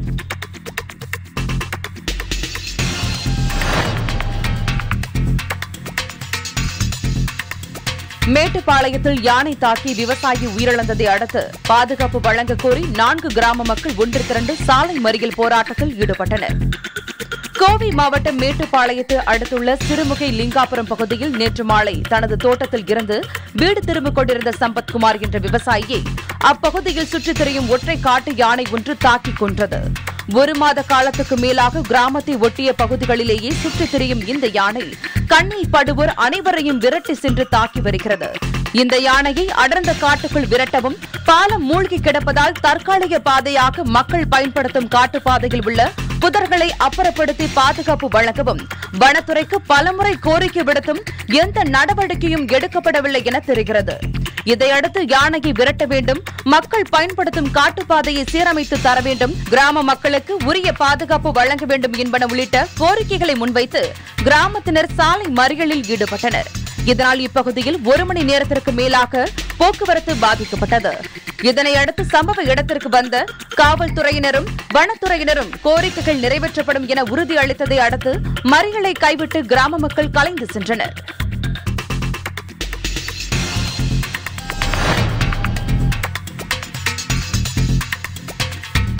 B: மேட்டுப்பாளையத்தில் யானை தாக்கி விவசாயி உயிரிழந்ததை அடுத்து பாதுகாப்பு வழங்க கோரி நான்கு கிராம மக்கள் ஒன்று திரண்டு சாலை மறியல் போராட்டத்தில் ஈடுபட்டனர் கோவை மாவட்டம் மேட்டுப்பாளையத்தை அடுத்துள்ள சிறுமுகை லிங்காபுரம் பகுதியில் நேற்று மாலை தனது தோட்டத்தில் இருந்து வீடு திரும்பிக் கொண்டிருந்த சம்பத்குமார் என்ற விவசாயியை அப்பகுதியில் சுற்றித் திரியும் ஒற்றை காட்டு யானை ஒன்று தாக்கிக் கொன்றது ஒரு மாத காலத்துக்கு மேலாக கிராமத்தை ஒட்டிய பகுதிகளிலேயே சுற்றித் திரியும் இந்த யானை கண்ணில் படுவோர் அனைவரையும் விரட்டி சென்று தாக்கி வருகிறது இந்த யானையை அடர்ந்த காட்டுக்குள் விரட்டவும் பாலம் மூழ்கி கிடப்பதால் தற்காலிக பாதையாக மக்கள் பயன்படுத்தும் காட்டுப்பாதையில் உள்ள புதர்களை அப்புறப்படுத்தி பாதுகாப்பு வழங்கவும் வனத்துறைக்கு பலமுறை கோரிக்கை விடுத்தும் எந்த நடவடிக்கையும் எடுக்கப்படவில்லை என தெரிகிறது இதையடுத்து யானையை விரட்ட வேண்டும் மக்கள் பயன்படுத்தும் காட்டுப்பாதையை சீரமைத்து தர வேண்டும் கிராம மக்களுக்கு உரிய பாதுகாப்பு வழங்க வேண்டும் என்பன உள்ளிட்ட கோரிக்கைகளை முன்வைத்து கிராமத்தினர் சாலை மறியலில் ஈடுபட்டனர் இதனால் இப்பகுதியில் ஒரு மணி நேரத்திற்கு மேலாக போக்குவரத்து பாதிக்கப்பட்டது இதனையடுத்து சம்பவ இடத்திற்கு வந்த காவல்துறையினரும் வனத்துறையினரும் கோரிக்கைகள் நிறைவேற்றப்படும் என உறுதி அளித்ததை அடுத்து மறியலை கைவிட்டு கிராம மக்கள் கலைந்து சென்றனர்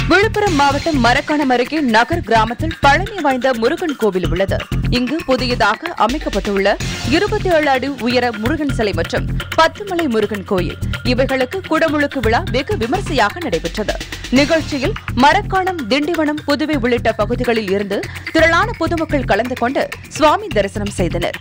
B: விழுப்புரம் மாவட்டம் மரக்காணம் அருகே நகர் கிராமத்தில் பழமை வாய்ந்த முருகன் கோவில் உள்ளது இங்கு புதியதாக அமைக்கப்பட்டுள்ள இருபத்தி ஏழு அடி உயர முருகன் சிலை மற்றும் பத்துமலை முருகன் கோயில் இவைகளுக்கு குடமுழுக்கு விழா வெகு விமர்சையாக நடைபெற்றது நிகழ்ச்சியில் மரக்காணம் திண்டிவனம் புதுவை உள்ளிட்ட பகுதிகளில் இருந்து திரளான பொதுமக்கள் கலந்து கொண்டு சுவாமி தரிசனம் செய்தனர்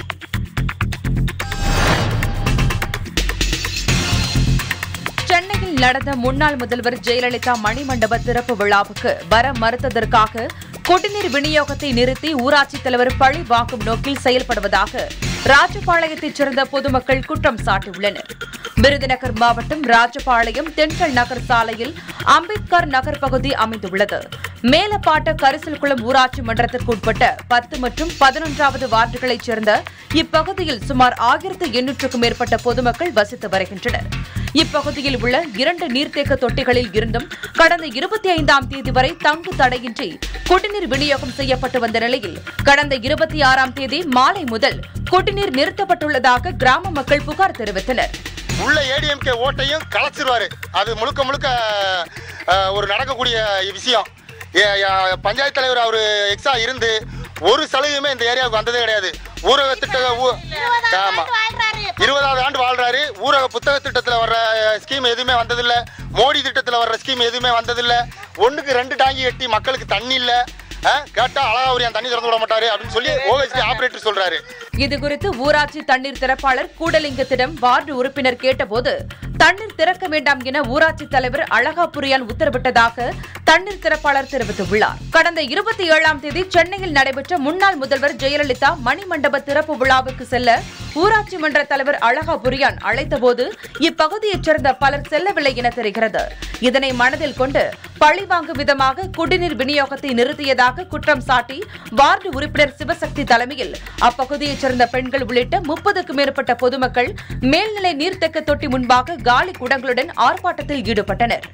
B: சென்னையில் நடந்த முன்னாள் முதல்வர் ஜெயலலிதா மணிமண்டப திறப்பு விழாவுக்கு வர மறுத்ததற்காக குடிநீர் விநியோகத்தை நிறுத்தி ஊராட்சித் தலைவர் பழி வாங்கும் நோக்கில் செயல்படுவதாக ராஜபாளையத்தைச் சேர்ந்த பொதுமக்கள் குற்றம் சாட்டியுள்ளனர் விருதுநகர் மாவட்டம் ராஜபாளையம் தென்கல் நகர் சாலையில் அம்பேத்கர் நகர் பகுதி அமைந்துள்ளது மேலப்பாட்ட கரிசல்குளம் ஊராட்சி மன்றத்திற்கு உட்பட்ட பத்து மற்றும் பதினொன்றாவது வார்டுகளைச் சேர்ந்த இப்பகுதியில் சுமார் ஆயிரத்து எண்ணூற்றுக்கும் மேற்பட்ட பொதுமக்கள் வசித்து வருகின்றனர் இப்பகுதியில் உள்ள இரண்டு நீர்த்தேக்க தொட்டிகளில் இருந்தும் கடந்த இருபத்தி ஐந்தாம் தேதி வரை தங்கு தடையின்றி குடிநீர் விநியோகம் செய்யப்பட்டு வந்த நிலையில் கடந்த இருபத்தி ஆறாம் தேதி மாலை முதல் குடிநீர் நிறுத்தப்பட்டுள்ளதாக கிராம மக்கள் புகார் தெரிவித்தனர்
U: உள்ள ஏடிஎம்கே ஓட்டையும் கலைச்சிருவாரு அது முழுக்க முழுக்க அஹ், ஒரு நடக்கக்கூடிய விஷயம் ஏ- ஏ- பஞ்சாயத்து தலைவர் அவர் எக்ஸா இருந்து ஒரு சலுகையுமே இந்த ஏரியாவுக்கு வந்ததே கிடையாது ஊரக திட்ட ஊ- ஆமா இருபதாவது ஆண்டு வாழ்றாரு ஊரக புத்தக திட்டத்தில் வர்ற ஸ்கீம் எதுவுமே வந்ததில்ல மோடி திட்டத்தில் வர்ற ஸ்கீம் எதுவுமே வந்ததில்ல ஒண்ணுக்கு ரெண்டு டாங்கி கட்டி மக்களுக்கு தண்ணி இல்லை கேட்டா அழகா அவர் என் தண்ணி திறந்து விட மாட்டாரு அப்படின்னு சொல்லி ஓஎஸ்டி ஆபரேட்டர் சொல்றாரு
B: இதுகுறித்து ஊராட்சி தண்ணீர் திறப்பாளர் கூடலிங்கத்திடம் வார்டு உறுப்பினர் கேட்டபோது தண்ணீர் திறக்க வேண்டாம் என ஊராட்சி தலைவர் அழகாபுரியான் உத்தரவிட்டதாக தண்ணீர் திறப்பாளர் தெரிவித்துள்ளார் கடந்த இருபத்தி ஏழாம் தேதி சென்னையில் நடைபெற்ற முன்னாள் முதல்வர் ஜெயலலிதா மணிமண்டப திறப்பு விழாவுக்கு செல்ல ஊராட்சி மன்ற தலைவர் அழகாபுரியான் அழைத்தபோது இப்பகுதியைச் சேர்ந்த பலர் செல்லவில்லை என தெரிகிறது இதனை மனதில் கொண்டு பழிவாங்கும் விதமாக குடிநீர் விநியோகத்தை நிறுத்தியதாக குற்றம் சாட்டி வார்டு உறுப்பினர் சிவசக்தி தலைமையில் அப்பகுதியைச் சேர்ந்த பெண்கள் உள்ளிட்ட முப்பதுக்கும் மேற்பட்ட பொதுமக்கள் மேல்நிலை நீர்த்தேக்க தொட்டி முன்பாக காலி குடங்களுடன் ஆர்ப்பாட்டத்தில் ஈடுபட்டனர்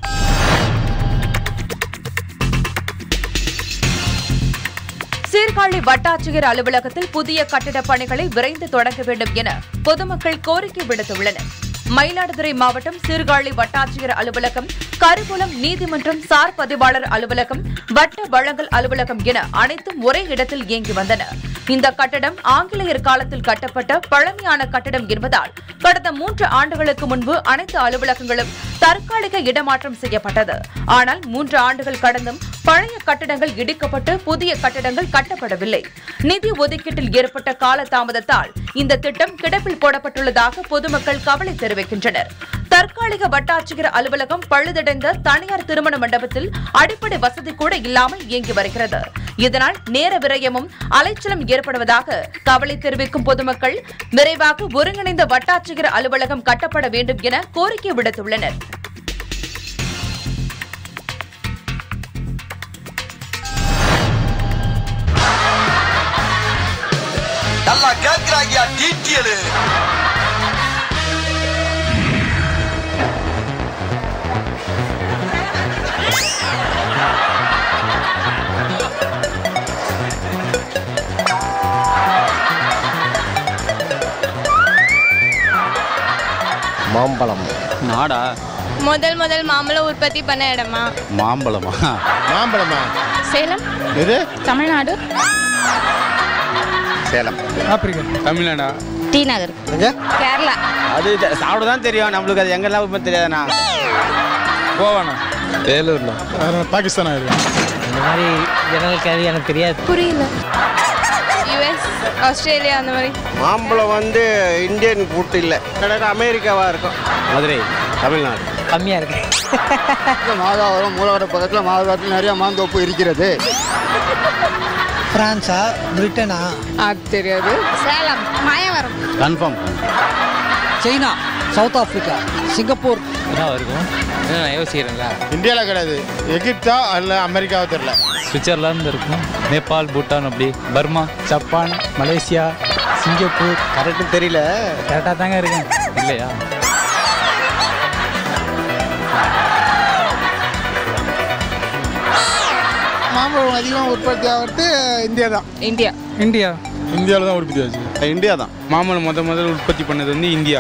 B: சீர்காழி வட்டாட்சியர் அலுவலகத்தில் புதிய கட்டிடப் பணிகளை விரைந்து தொடங்க வேண்டும் என பொதுமக்கள் கோரிக்கை விடுத்துள்ளனர் மயிலாடுதுறை மாவட்டம் சீர்காழி வட்டாட்சியர் அலுவலகம் கருவூலம் நீதிமன்றம் சார் பதிவாளர் அலுவலகம் வட்ட வழங்கல் அலுவலகம் என அனைத்தும் ஒரே இடத்தில் இயங்கி வந்தன இந்த கட்டடம் ஆங்கிலேயர் காலத்தில் கட்டப்பட்ட பழமையான கட்டடம் என்பதால் கடந்த மூன்று ஆண்டுகளுக்கு முன்பு அனைத்து அலுவலகங்களும் தற்காலிக இடமாற்றம் செய்யப்பட்டது ஆனால் மூன்று ஆண்டுகள் கடந்தும் பழைய கட்டடங்கள் இடிக்கப்பட்டு புதிய கட்டடங்கள் கட்டப்படவில்லை நிதி ஒதுக்கீட்டில் ஏற்பட்ட காலதாமதத்தால் இந்த திட்டம் கிடப்பில் போடப்பட்டுள்ளதாக பொதுமக்கள் கவலை தெரிவிக்கின்றனர் தற்காலிக வட்டாட்சியர் அலுவலகம் பழுதடைந்த தனியார் திருமண மண்டபத்தில் அடிப்படை வசதி கூட இல்லாமல் இயங்கி வருகிறது இதனால் நேர விரயமும் அலைச்சலும் ஏற்படுவதாக கவலை தெரிவிக்கும் பொதுமக்கள் விரைவாக ஒருங்கிணைந்த வட்டாட்சியர் அலுவலகம் கட்டப்பட வேண்டும் என கோரிக்கை விடுத்துள்ளனர்
V: நல்லா கேட்கிறாங்க டீட்டியலு
W: மாம்பழம் நாடா
X: முதல் முதல் மாம்பழம் உற்பத்தி பண்ண இடமா
W: மாம்பழமா மாம்பழமா
X: சேலம்
W: இது
X: தமிழ்நாடு
W: சேலம் ஆப்பிரிக்கா தமிழ்நாடா
X: டி நகர் கேரளா
W: அது சாப்பிட தான் தெரியும் நம்மளுக்கு அது எங்கெல்லாம் உண்மை தெரியாதுண்ணா கோவாண்ணா வேலூர்ண்ணா பாகிஸ்தானா
Y: இந்த மாதிரி ஜெனரல் கேள்வி எனக்கு தெரியாது
X: புரியல யுஎஸ் ஆஸ்திரேலியா அந்த மாதிரி
W: மாம்பழம் வந்து இந்தியன் ஃபுட் இல்லை கிட்டத்தட்ட அமெரிக்காவாக இருக்கும் மதுரை தமிழ்நாடு
Y: கம்மியாக இருக்கு
W: மாதாவரம் மூலவர பக்கத்தில் மாதாவரத்தில் நிறைய மாந்தோப்பு இருக்கிறது
L: பிரான்ஸா பிரிட்டனா
X: அது தெரியாது Salem Mayavaram
W: confirm
L: China south Africa Singapore
Y: என்ன இருக்கும் நான் யோசிக்கிறேன்ல
W: இந்தியாவில் கிடையாது எகிப்தா இல்லை அமெரிக்காவோ தெரியல
Y: சுவிட்சர்லாந்து இருக்கும் நேபாள் பூட்டான் அப்படி Burma Japan Malaysia Singapore
W: correct தெரியல
Y: கரெக்டாக தாங்க இருக்கேன் இல்லையா
W: மாம்பழம் அதிகமாக உற்பத்தி ஆகிறது இந்தியா தான்
X: இந்தியா
Y: இந்தியா
R: இந்தியாவில் தான் உற்பத்தி ஆச்சு
W: இந்தியா தான்
R: மாம்பழம் முத முதல்ல உற்பத்தி பண்ணது வந்து இந்தியா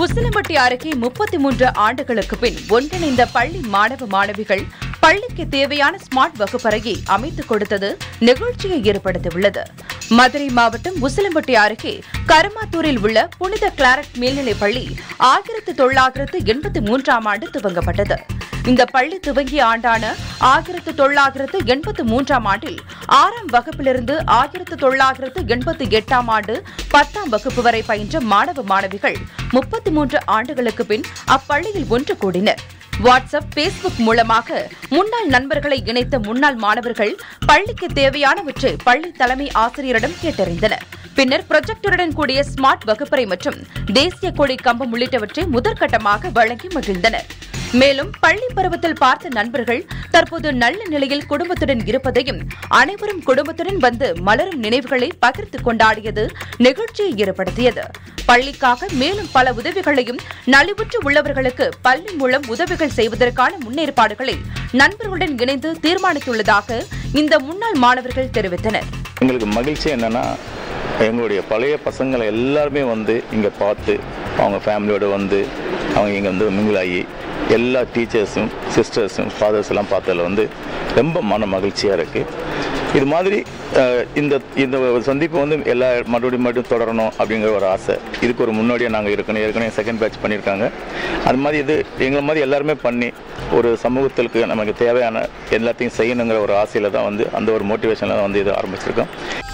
B: உசிலம்பட்டி அருகே முப்பத்தி மூன்று ஆண்டுகளுக்கு பின் ஒன்றிணைந்த பள்ளி மாணவ மாணவிகள் பள்ளிக்கு தேவையான ஸ்மார்ட் வகுப்பறையை அமைத்துக் கொடுத்தது நிகழ்ச்சியை ஏற்படுத்தியுள்ளது மதுரை மாவட்டம் உசிலம்பட்டி அருகே கருமாத்தூரில் உள்ள புனித கிளாரட் மேல்நிலைப் பள்ளி ஆயிரத்து தொள்ளாயிரத்து எண்பத்தி மூன்றாம் ஆண்டு துவங்கப்பட்டது இந்த பள்ளி துவங்கிய ஆண்டான ஆயிரத்து தொள்ளாயிரத்து எண்பத்து மூன்றாம் ஆண்டில் ஆறாம் வகுப்பிலிருந்து ஆயிரத்து தொள்ளாயிரத்து எண்பத்தி எட்டாம் ஆண்டு பத்தாம் வகுப்பு வரை பயின்ற மாணவ மாணவிகள் முப்பத்தி மூன்று ஆண்டுகளுக்கு பின் அப்பள்ளியில் ஒன்று கூடினர் வாட்ஸ்அப் பேஸ்புக் மூலமாக முன்னாள் நண்பர்களை இணைத்த முன்னாள் மாணவர்கள் பள்ளிக்கு தேவையானவற்றை பள்ளி தலைமை ஆசிரியரிடம் கேட்டறிந்தனர் பின்னர் ப்ரொஜெக்டருடன் கூடிய ஸ்மார்ட் வகுப்பறை மற்றும் தேசிய கொடி கம்பம் உள்ளிட்டவற்றை முதற்கட்டமாக வழங்கி மகிழ்ந்தனர் மேலும் பள்ளி பருவத்தில் பார்த்த நண்பர்கள் தற்போது நல்ல நிலையில் குடும்பத்துடன் இருப்பதையும் அனைவரும் குடும்பத்துடன் வந்து மலரும் நினைவுகளை பகிர்ந்து கொண்டாடியது நிகழ்ச்சியை ஏற்படுத்தியது பள்ளிக்காக மேலும் பல உதவிகளையும் நலிவுற்று உள்ளவர்களுக்கு பள்ளி மூலம் உதவிகள் செய்வதற்கான முன்னேற்பாடுகளை நண்பர்களுடன் இணைந்து தீர்மானித்துள்ளதாக இந்த முன்னாள் மாணவர்கள் தெரிவித்தனர்
D: எங்களுக்கு மகிழ்ச்சி என்னென்னா எங்களுடைய பழைய பசங்களை எல்லாருமே வந்து இங்கே பார்த்து அவங்க ஃபேமிலியோடு வந்து அவங்க இங்கே வந்து mingle ஆகி எல்லா டீச்சர்ஸும் சிஸ்டர்ஸும் ஃபாதர்ஸ் எல்லாம் பார்த்ததில் வந்து ரொம்ப மன மகிழ்ச்சியாக இருக்குது இது மாதிரி அஹ், இந்த இந்த சந்திப்பு வந்து எல்லா மறுபடியும் மறுபடியும் தொடரணும் அப்படிங்கிற ஒரு ஆசை இதுக்கு ஒரு முன்னோடியாக நாங்கள் இருக்கணும் ஏற்கனவே செகண்ட் பேட்ச் பண்ணியிருக்காங்க அது மாதிரி இது எங்களை மாதிரி எல்லாருமே பண்ணி ஒரு சமூகத்திற்கு நமக்கு தேவையான எல்லாத்தையும் செய்யணுங்கிற ஒரு ஆசையில் தான் வந்து அந்த ஒரு மோட்டிவேஷனில் தான் வந்து இது ஆரம்பிச்சிருக்கோம்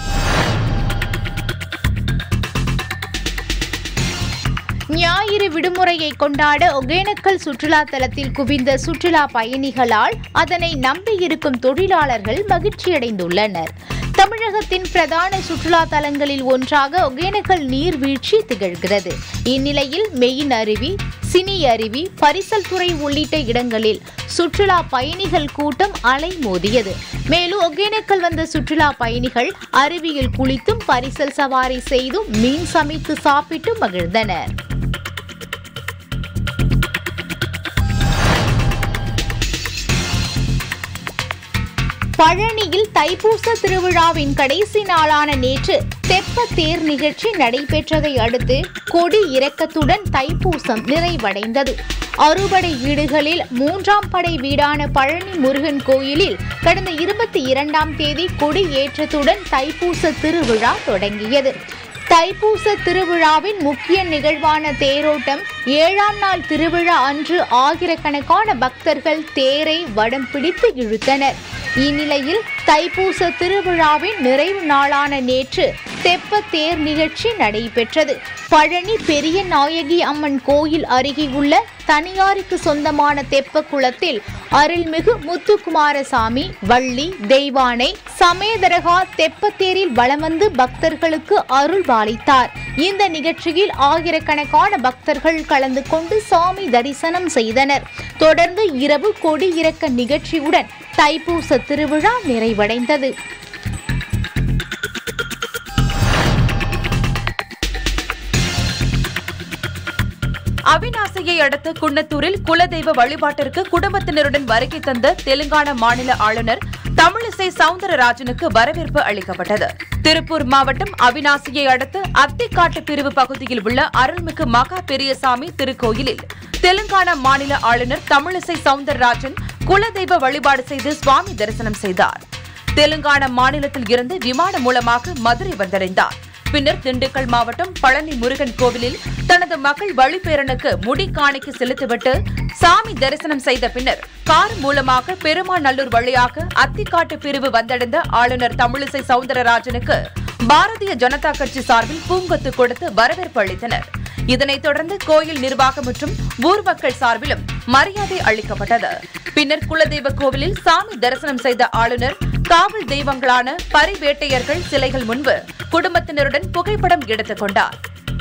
C: ஞாயிறு விடுமுறையை கொண்டாட ஒகேனக்கல் சுற்றுலா தலத்தில் குவிந்த சுற்றுலா பயணிகளால் அதனை நம்பியிருக்கும் தொழிலாளர்கள் மகிழ்ச்சியடைந்துள்ளனர் தமிழகத்தின் பிரதான சுற்றுலா தலங்களில் ஒன்றாக ஒகேனக்கல் நீர்வீழ்ச்சி திகழ்கிறது இந்நிலையில் மெயின் அருவி சினி அருவி பரிசல் துறை உள்ளிட்ட இடங்களில் சுற்றுலா பயணிகள் கூட்டம் அலைமோதியது மேலும் ஒகேனக்கல் வந்த சுற்றுலா பயணிகள் அருவியில் குளித்தும் பரிசல் சவாரி செய்தும் மீன் சமைத்து சாப்பிட்டு மகிழ்ந்தனர் பழனியில் தைப்பூச திருவிழாவின் கடைசி நாளான நேற்று தெப்ப தேர் நிகழ்ச்சி நடைபெற்றதை அடுத்து கொடி இறக்கத்துடன் தைப்பூசம் நிறைவடைந்தது அறுபடை வீடுகளில் மூன்றாம் படை வீடான பழனி முருகன் கோயிலில் கடந்த இருபத்தி இரண்டாம் தேதி கொடி ஏற்றத்துடன் தைப்பூச திருவிழா தொடங்கியது தைப்பூச திருவிழாவின் முக்கிய நிகழ்வான தேரோட்டம் ஏழாம் நாள் திருவிழா அன்று ஆயிரக்கணக்கான பக்தர்கள் தேரை வடம் பிடித்து இழுத்தனர் இந்நிலையில் தைப்பூச திருவிழாவின் நிறைவு நாளான நேற்று தெப்ப தேர் நிகழ்ச்சி நடைபெற்றது பழனி பெரிய நாயகி அம்மன் கோயில் அருகே உள்ள தனியாருக்கு சொந்தமான தெப்ப குளத்தில் அருள்மிகு முத்துக்குமாரசாமி வள்ளி தெய்வானை சமேதரகா தெப்பத்தேரில் வலம் வந்து பக்தர்களுக்கு அருள் பாலித்தார் இந்த நிகழ்ச்சியில் ஆயிரக்கணக்கான பக்தர்கள் கலந்து கொண்டு சாமி தரிசனம் செய்தனர் தொடர்ந்து இரவு கொடி இறக்க நிகழ்ச்சியுடன் தைப்பூச திருவிழா நிறைவடைந்தது
B: அவிநாசியை அடுத்த குன்னத்தூரில் குலதெய்வ வழிபாட்டிற்கு குடும்பத்தினருடன் வருகை தந்த தெலுங்கானா மாநில ஆளுநர் தமிழிசை சவுந்தரராஜனுக்கு வரவேற்பு அளிக்கப்பட்டது திருப்பூர் மாவட்டம் அவிநாசியை அடுத்து அத்திக்காட்டு பிரிவு பகுதியில் உள்ள அருள்மிகு மகா பெரியசாமி திருக்கோயிலில் தெலுங்கானா மாநில ஆளுநர் தமிழிசை சவுந்தரராஜன் குலதெய்வ வழிபாடு செய்து சுவாமி தரிசனம் செய்தார் தெலுங்கானா மாநிலத்தில் இருந்து விமானம் மூலமாக மதுரை வந்தடைந்தார் பின்னர் திண்டுக்கல் மாவட்டம் பழனி முருகன் கோவிலில் தனது மகள் வழிபேரனுக்கு முடி காணிக்கு செலுத்திவிட்டு சாமி தரிசனம் செய்த பின்னர் கார் மூலமாக பெருமாநல்லூர் வழியாக அத்திக்காட்டு பிரிவு வந்தடைந்த ஆளுநர் தமிழிசை சவுந்தரராஜனுக்கு பாரதிய ஜனதா கட்சி சார்பில் பூங்கொத்து கொடுத்து வரவேற்பு அளித்தனர் இதனைத் தொடர்ந்து கோயில் நிர்வாகம் மற்றும் ஊர் மக்கள் சார்பிலும் மரியாதை அளிக்கப்பட்டது பின்னர் குலதெய்வ கோவிலில் சாமி தரிசனம் செய்த ஆளுநர் காவல் தெய்வங்களான பரிவேட்டையர்கள் சிலைகள் முன்பு குடும்பத்தினருடன் புகைப்படம் எடுத்துக் கொண்டார்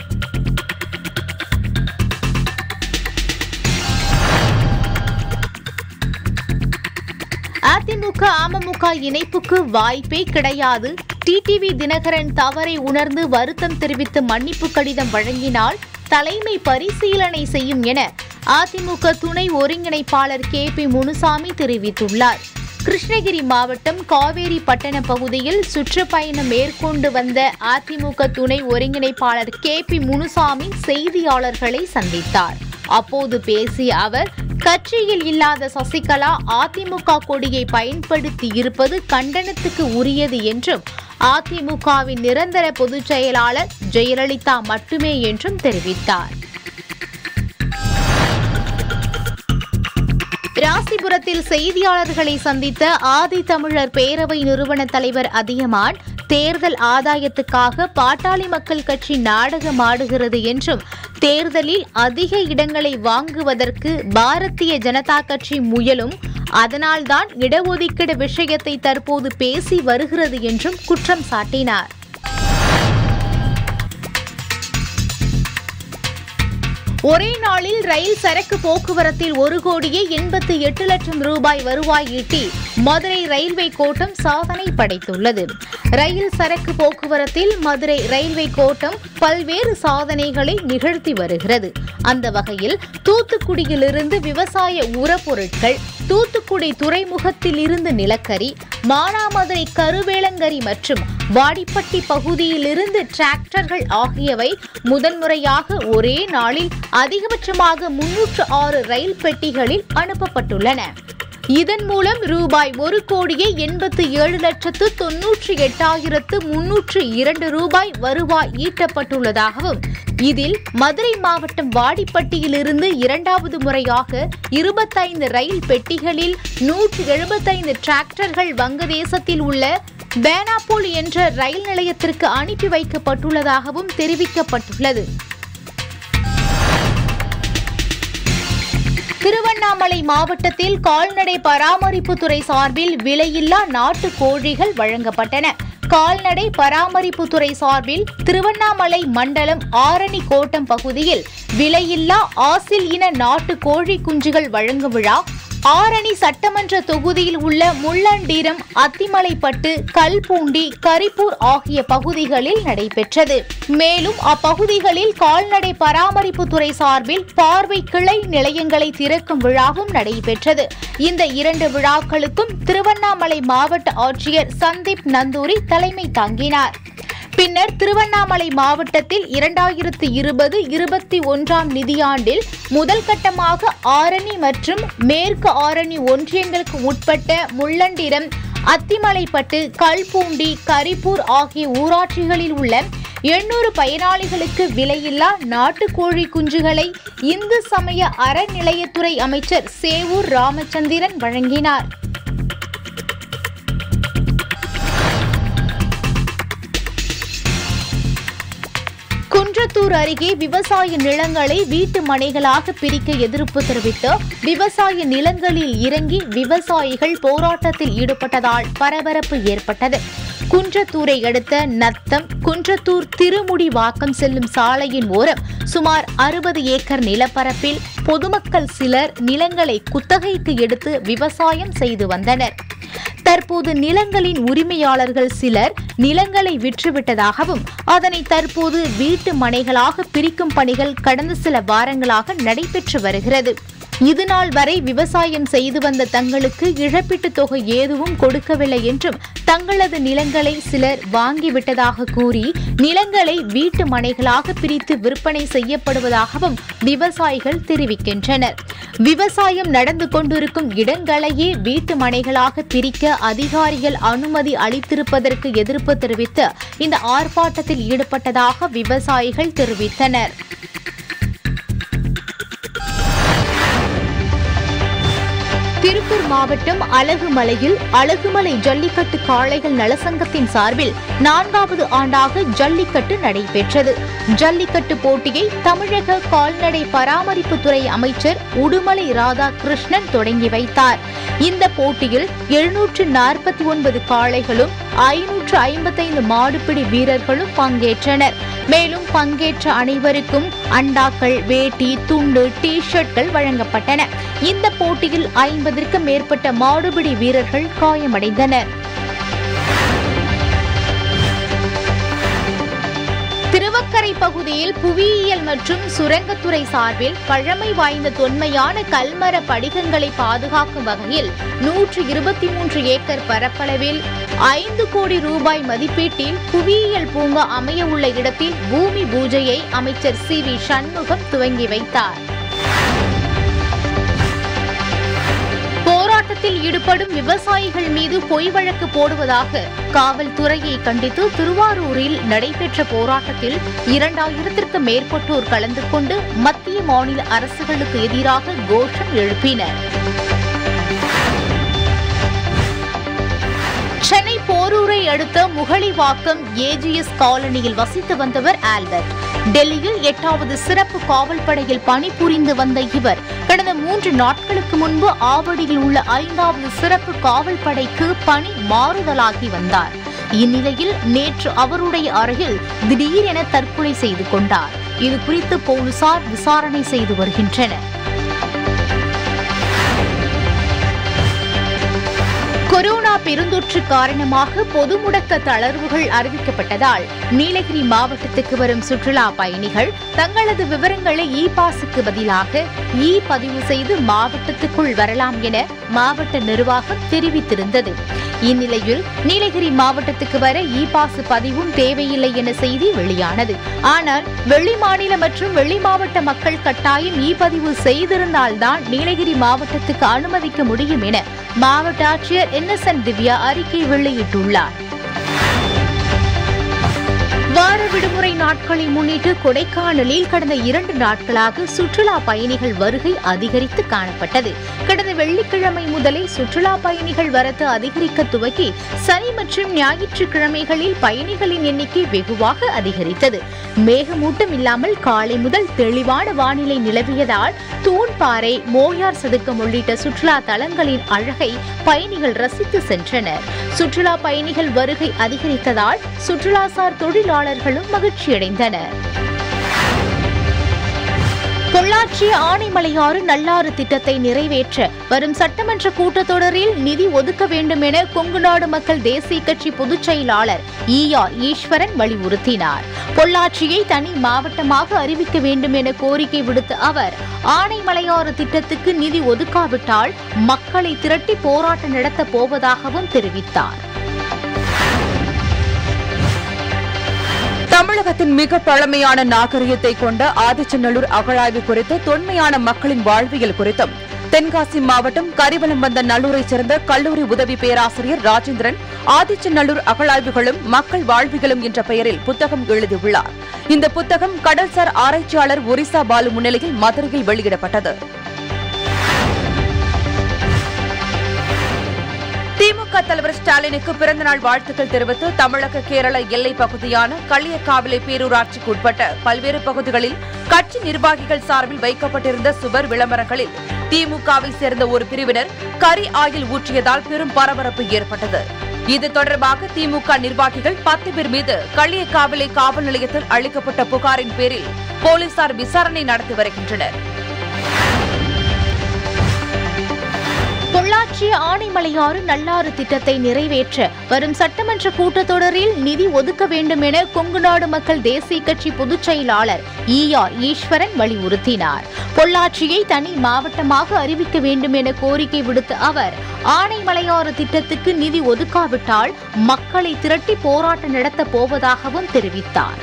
C: அதிமுக அமமுக இணைப்புக்கு வாய்ப்பே கிடையாது டிடிவி தினகரன் தவறை உணர்ந்து வருத்தம் தெரிவித்து மன்னிப்பு கடிதம் வழங்கினால் தலைமை பரிசீலனை செய்யும் என அதிமுக துணை ஒருங்கிணைப்பாளர் கே பி முனுசாமி தெரிவித்துள்ளார் கிருஷ்ணகிரி மாவட்டம் காவேரி பட்டண பகுதியில் சுற்றுப்பயணம் மேற்கொண்டு வந்த அதிமுக துணை ஒருங்கிணைப்பாளர் கே பி முனுசாமி செய்தியாளர்களை சந்தித்தார் அப்போது பேசிய அவர் கட்சியில் இல்லாத சசிகலா அதிமுக கொடியை பயன்படுத்தி இருப்பது கண்டனத்துக்கு உரியது என்றும் அதிமுகவின் நிரந்தர பொதுச் செயலாளர் ஜெயலலிதா மட்டுமே என்றும் தெரிவித்தார் ராசிபுரத்தில் செய்தியாளர்களை சந்தித்த ஆதி தமிழர் பேரவை நிறுவன தலைவர் அதியமான் தேர்தல் ஆதாயத்துக்காக பாட்டாளி மக்கள் கட்சி நாடகமாடுகிறது என்றும் தேர்தலில் அதிக இடங்களை வாங்குவதற்கு பாரதிய ஜனதா கட்சி முயலும் அதனால்தான் இடஒதுக்கீடு விஷயத்தை தற்போது பேசி வருகிறது என்றும் குற்றம் சாட்டினார் ஒரே நாளில் ரயில் சரக்கு போக்குவரத்தில் ஒரு கோடியே எண்பத்தி எட்டு லட்சம் ரூபாய் வருவாய் ஈட்டி மதுரை ரயில்வே கோட்டம் சாதனை படைத்துள்ளது ரயில் சரக்கு போக்குவரத்தில் மதுரை ரயில்வே கோட்டம் பல்வேறு சாதனைகளை நிகழ்த்தி வருகிறது அந்த வகையில் தூத்துக்குடியிலிருந்து விவசாய உரப்பொருட்கள் தூத்துக்குடி துறைமுகத்தில் இருந்து நிலக்கரி மானாமதுரை கருவேலங்கரி மற்றும் வாடிப்பட்டி பகுதியிலிருந்து டிராக்டர்கள் ஆகியவை முதன்முறையாக ஒரே நாளில் அதிகபட்சமாக முன்னூற்று ஆறு ரயில் பெட்டிகளில் அனுப்பப்பட்டுள்ளன இதன் மூலம் ரூபாய் ஒரு கோடியே எண்பத்து ஏழு லட்சத்து தொன்னூற்றி எட்டாயிரத்து முன்னூற்று இரண்டு ரூபாய் வருவாய் ஈட்டப்பட்டுள்ளதாகவும் இதில் மதுரை மாவட்டம் வாடிப்பட்டியிலிருந்து இரண்டாவது முறையாக இருபத்தைந்து ரயில் பெட்டிகளில் நூற்று எழுபத்தைந்து டிராக்டர்கள் வங்கதேசத்தில் உள்ள பேனாபோல் என்ற ரயில் நிலையத்திற்கு அனுப்பி வைக்கப்பட்டுள்ளதாகவும் தெரிவிக்கப்பட்டுள்ளது திருவண்ணாமலை மாவட்டத்தில் கால்நடை பராமரிப்புத்துறை சார்பில் விலையில்லா நாட்டு கோழிகள் வழங்கப்பட்டன கால்நடை பராமரிப்புத்துறை சார்பில் திருவண்ணாமலை மண்டலம் ஆரணி கோட்டம் பகுதியில் விலையில்லா ஆசில் இன நாட்டு கோழி குஞ்சுகள் வழங்கும் விழா ஆரணி சட்டமன்ற தொகுதியில் உள்ள முள்ளண்டீரம் அத்திமலைப்பட்டு கல்பூண்டி கரிப்பூர் ஆகிய பகுதிகளில் நடைபெற்றது மேலும் அப்பகுதிகளில் கால்நடை பராமரிப்புத்துறை சார்பில் பார்வை கிளை நிலையங்களை திறக்கும் விழாவும் நடைபெற்றது இந்த இரண்டு விழாக்களுக்கும் திருவண்ணாமலை மாவட்ட ஆட்சியர் சந்தீப் நந்தூரி தலைமை தாங்கினார் பின்னர் திருவண்ணாமலை மாவட்டத்தில் இரண்டாயிரத்து இருபது இருபத்தி ஒன்றாம் நிதியாண்டில் முதல் கட்டமாக ஆரணி மற்றும் மேற்கு ஆரணி ஒன்றியங்களுக்கு உட்பட்ட முள்ளண்டிரம் அத்திமலைப்பட்டு கல்பூண்டி கரிப்பூர் ஆகிய ஊராட்சிகளில் உள்ள எண்ணூறு பயனாளிகளுக்கு விலையில்லா நாட்டுக்கோழி குஞ்சுகளை இந்து சமய அறநிலையத்துறை அமைச்சர் சேவூர் ராமச்சந்திரன் வழங்கினார் குன்றத்தூர் அருகே விவசாய நிலங்களை வீட்டு மனைகளாக பிரிக்க எதிர்ப்பு தெரிவித்து விவசாய நிலங்களில் இறங்கி விவசாயிகள் போராட்டத்தில் ஈடுபட்டதால் பரபரப்பு ஏற்பட்டது குன்றத்தூரை அடுத்த நத்தம் குன்றத்தூர் திருமுடிவாக்கம் செல்லும் சாலையின் ஓரம் சுமார் அறுபது ஏக்கர் நிலப்பரப்பில் பொதுமக்கள் சிலர் நிலங்களை குத்தகைக்கு எடுத்து விவசாயம் செய்து வந்தனர் தற்போது நிலங்களின் உரிமையாளர்கள் சிலர் நிலங்களை விற்றுவிட்டதாகவும் அதனை தற்போது வீட்டு மனைகளாக பிரிக்கும் பணிகள் கடந்த சில வாரங்களாக நடைபெற்று வருகிறது இதுநாள் வரை விவசாயம் செய்து வந்த தங்களுக்கு இழப்பீட்டுத் தொகை எதுவும் கொடுக்கவில்லை என்றும் தங்களது நிலங்களை சிலர் வாங்கிவிட்டதாக கூறி நிலங்களை வீட்டு மனைகளாக பிரித்து விற்பனை செய்யப்படுவதாகவும் விவசாயிகள் தெரிவிக்கின்றனர் விவசாயம் நடந்து கொண்டிருக்கும் இடங்களையே வீட்டு மனைகளாக பிரிக்க அதிகாரிகள் அனுமதி அளித்திருப்பதற்கு எதிர்ப்பு தெரிவித்து இந்த ஆர்ப்பாட்டத்தில் ஈடுபட்டதாக விவசாயிகள் தெரிவித்தனர் திருப்பூர் மாவட்டம் அழகுமலையில் அழகுமலை ஜல்லிக்கட்டு காளைகள் நலசங்கத்தின் சார்பில் நான்காவது ஆண்டாக ஜல்லிக்கட்டு நடைபெற்றது ஜல்லிக்கட்டு போட்டியை தமிழக கால்நடை பராமரிப்புத்துறை அமைச்சர் உடுமலை ராதாகிருஷ்ணன் தொடங்கி வைத்தார் இந்த போட்டியில் எழுநூற்று நாற்பத்தி ஒன்பது காளைகளும் ஐநூற்று ஐம்பத்தைந்து மாடுபிடி வீரர்களும் பங்கேற்றனர் மேலும் பங்கேற்ற அனைவருக்கும் அண்டாக்கள் வேட்டி துண்டு டி ஷர்ட்கள் வழங்கப்பட்டன இந்த போட்டியில் ஐம்பதற்கும் மேற்பட்ட மாடுபிடி வீரர்கள் காயமடைந்தனர் திருவக்கரை பகுதியில் புவியியல் மற்றும் சுரங்கத்துறை சார்பில் பழமை வாய்ந்த தொன்மையான கல்மர படிகங்களை பாதுகாக்கும் வகையில் நூற்று இருபத்தி மூன்று ஏக்கர் பரப்பளவில் ஐந்து கோடி ரூபாய் மதிப்பீட்டில் புவியியல் பூங்கா அமைய உள்ள இடத்தில் பூமி பூஜையை அமைச்சர் சி வி சண்முகம் துவங்கி வைத்தார் போராட்டத்தில் ஈடுபடும் விவசாயிகள் மீது பொய் வழக்கு போடுவதாக காவல்துறையை கண்டித்து திருவாரூரில் நடைபெற்ற போராட்டத்தில் இரண்டாயிரத்திற்கு மேற்பட்டோர் கலந்து கொண்டு மத்திய மாநில அரசுகளுக்கு எதிராக கோஷம் எழுப்பினர் சென்னை போரூரை அடுத்த முகலிவாக்கம் ஏஜிஎஸ் காலனியில் வசித்து வந்தவர் ஆல்பர்ட் டெல்லியில் எட்டாவது சிறப்பு காவல் படையில் பணிபுரிந்து வந்த இவர் கடந்த மூன்று நாட்களுக்கு முன்பு ஆவடியில் உள்ள ஐந்தாவது சிறப்பு காவல் படைக்கு பணி மாறுதலாகி வந்தார் இந்நிலையில் நேற்று அவருடைய அறையில் திடீரென தற்கொலை செய்து கொண்டார் இது குறித்து போலீசார் விசாரணை செய்து வருகின்றனர் கொரோனா பெருந்தொற்று காரணமாக பொது முடக்க தளர்வுகள் அறிவிக்கப்பட்டதால் நீலகிரி மாவட்டத்துக்கு வரும் சுற்றுலா பயணிகள் தங்களது விவரங்களை இ பாஸுக்கு பதிலாக இ பதிவு செய்து மாவட்டத்துக்குள் வரலாம் என மாவட்ட நிர்வாகம் தெரிவித்திருந்தது இந்நிலையில் நீலகிரி மாவட்டத்துக்கு வர இ பாஸ் பதிவும் தேவையில்லை என செய்தி வெளியானது ஆனால் வெளி மாநில மற்றும் வெளி மாவட்ட மக்கள் கட்டாயம் இ பதிவு செய்திருந்தால்தான் நீலகிரி மாவட்டத்துக்கு அனுமதிக்க முடியும் என மாவட்ட ஆட்சியர் இன்னசென்ட் திவ்யா அறிக்கை வெளியிட்டுள்ளார் வார விடுமுறை நாட்களை முன்னிட்டு கொடைக்கானலில் கடந்த இரண்டு நாட்களாக சுற்றுலா பயணிகள் வருகை அதிகரித்து காணப்பட்டது கடந்த வெள்ளிக்கிழமை முதலே சுற்றுலா பயணிகள் வரத்து அதிகரிக்க துவக்கி சனி மற்றும் ஞாயிற்றுக்கிழமைகளில் பயணிகளின் எண்ணிக்கை வெகுவாக அதிகரித்தது மேகமூட்டம் இல்லாமல் காலை முதல் தெளிவான வானிலை நிலவியதால் தூண்பாறை மோயார் சதுக்கம் உள்ளிட்ட சுற்றுலா தலங்களின் அழகை பயணிகள் ரசித்து சென்றனர் சுற்றுலா பயணிகள் வருகை அதிகரித்ததால் சுற்றுலாசார் தொழிலாளர்களும் மகிழ்ச்சியடைந்தனர் பொள்ளாச்சி ஆனைமலையாறு நல்லாறு திட்டத்தை நிறைவேற்ற வரும் சட்டமன்ற கூட்டத்தொடரில் நிதி ஒதுக்க வேண்டும் என கொங்குநாடு மக்கள் தேசிய கட்சி பொதுச் செயலாளர் ஈ ஆர் ஈஸ்வரன் வலியுறுத்தினார் பொள்ளாச்சியை தனி மாவட்டமாக அறிவிக்க வேண்டும் என கோரிக்கை விடுத்த அவர் ஆனைமலையாறு திட்டத்துக்கு நிதி ஒதுக்காவிட்டால் மக்களை திரட்டி போராட்டம் நடத்தப் போவதாகவும் தெரிவித்தார்
B: தமிழகத்தின் மிக பழமையான நாகரிகத்தை கொண்ட ஆதிச்சநல்லூர் அகழாய்வு குறித்து தொன்மையான மக்களின் வாழ்வியல் குறித்தும் தென்காசி மாவட்டம் கரிவலம் வந்த நல்லூரைச் சேர்ந்த கல்லூரி உதவி பேராசிரியர் ராஜேந்திரன் ஆதிச்சநல்லூர் அகழாய்வுகளும் மக்கள் வாழ்வியலும் என்ற பெயரில் புத்தகம் எழுதியுள்ளார் இந்த புத்தகம் கடல்சார் ஆராய்ச்சியாளர் ஒரிசா பாலு முன்னிலையில் மதுரையில் வெளியிடப்பட்டது திமுக தலைவர் ஸ்டாலினுக்கு பிறந்தநாள் வாழ்த்துக்கள் தெரிவித்து தமிழக கேரள எல்லைப் பகுதியான களியக்காவிலை பேரூராட்சிக்கு உட்பட்ட பல்வேறு பகுதிகளில் கட்சி நிர்வாகிகள் சார்பில் வைக்கப்பட்டிருந்த சுவர் விளம்பரங்களில் திமுகவை சேர்ந்த ஒரு பிரிவினர் கரி ஆயில் ஊற்றியதால் பெரும் பரபரப்பு ஏற்பட்டது இது தொடர்பாக திமுக நிர்வாகிகள் பத்து பேர் மீது களியக்காவிலை காவல் நிலையத்தில் அளிக்கப்பட்ட புகாரின் பேரில் போலீசார் விசாரணை நடத்தி வருகின்றனர்
C: பொள்ளாச்சி ஆனைமலையாறு நல்லாறு திட்டத்தை நிறைவேற்ற வரும் சட்டமன்ற கூட்டத்தொடரில் நிதி ஒதுக்க வேண்டும் என கொங்குநாடு மக்கள் தேசிய கட்சி பொதுச் செயலாளர் ஈ ஆர் ஈஸ்வரன் வலியுறுத்தினார் பொள்ளாச்சியை தனி மாவட்டமாக அறிவிக்க வேண்டும் என கோரிக்கை விடுத்த அவர் ஆனைமலையாறு திட்டத்துக்கு நிதி ஒதுக்காவிட்டால் மக்களை திரட்டி போராட்டம் நடத்தப் போவதாகவும் தெரிவித்தார்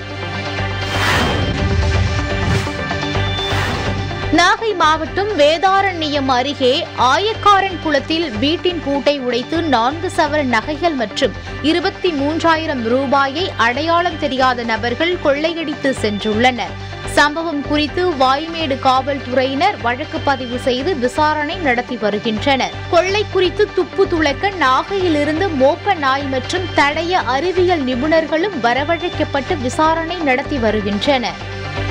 C: நாகை மாவட்டம் வேதாரண்யம் அருகே ஆயக்காரன் குளத்தில் வீட்டின் பூட்டை உடைத்து நான்கு சவர நகைகள் மற்றும் இருபத்தி மூன்றாயிரம் ரூபாயை அடையாளம் தெரியாத நபர்கள் கொள்ளையடித்து சென்றுள்ளனர் சம்பவம் குறித்து வாய்மேடு காவல்துறையினர் வழக்கு பதிவு செய்து விசாரணை நடத்தி வருகின்றனர் கொள்ளை குறித்து துப்பு துளக்க நாகையிலிருந்து மோப்ப நாய் மற்றும் தடய அறிவியல் நிபுணர்களும் வரவழைக்கப்பட்டு விசாரணை நடத்தி வருகின்றனர்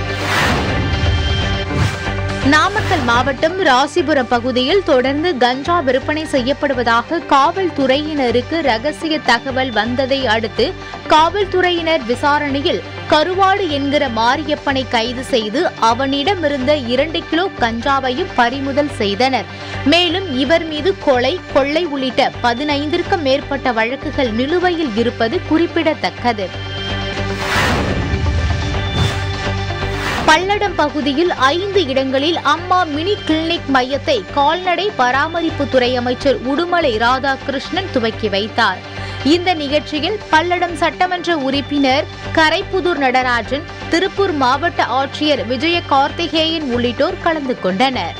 C: நாமக்கல் மாவட்டம் ராசிபுரம் பகுதியில் தொடர்ந்து கஞ்சா விற்பனை செய்யப்படுவதாக காவல்துறையினருக்கு ரகசிய தகவல் வந்ததை அடுத்து காவல்துறையினர் விசாரணையில் கருவாடு என்கிற மாரியப்பனை கைது செய்து அவனிடமிருந்த இரண்டு கிலோ கஞ்சாவையும் பறிமுதல் செய்தனர் மேலும் இவர் மீது கொலை கொள்ளை உள்ளிட்ட பதினைந்திற்கும் மேற்பட்ட வழக்குகள் நிலுவையில் இருப்பது குறிப்பிடத்தக்கது பல்லடம் பகுதியில் ஐந்து இடங்களில் அம்மா மினி கிளினிக் மையத்தை கால்நடை பராமரிப்புத்துறை அமைச்சர் உடுமலை ராதாகிருஷ்ணன் துவக்கி வைத்தார் இந்த நிகழ்ச்சியில் பல்லடம் சட்டமன்ற உறுப்பினர் கரைப்புதூர் நடராஜன் திருப்பூர் மாவட்ட ஆட்சியர் விஜய கார்த்திகேயன் உள்ளிட்டோர் கலந்து கொண்டனர்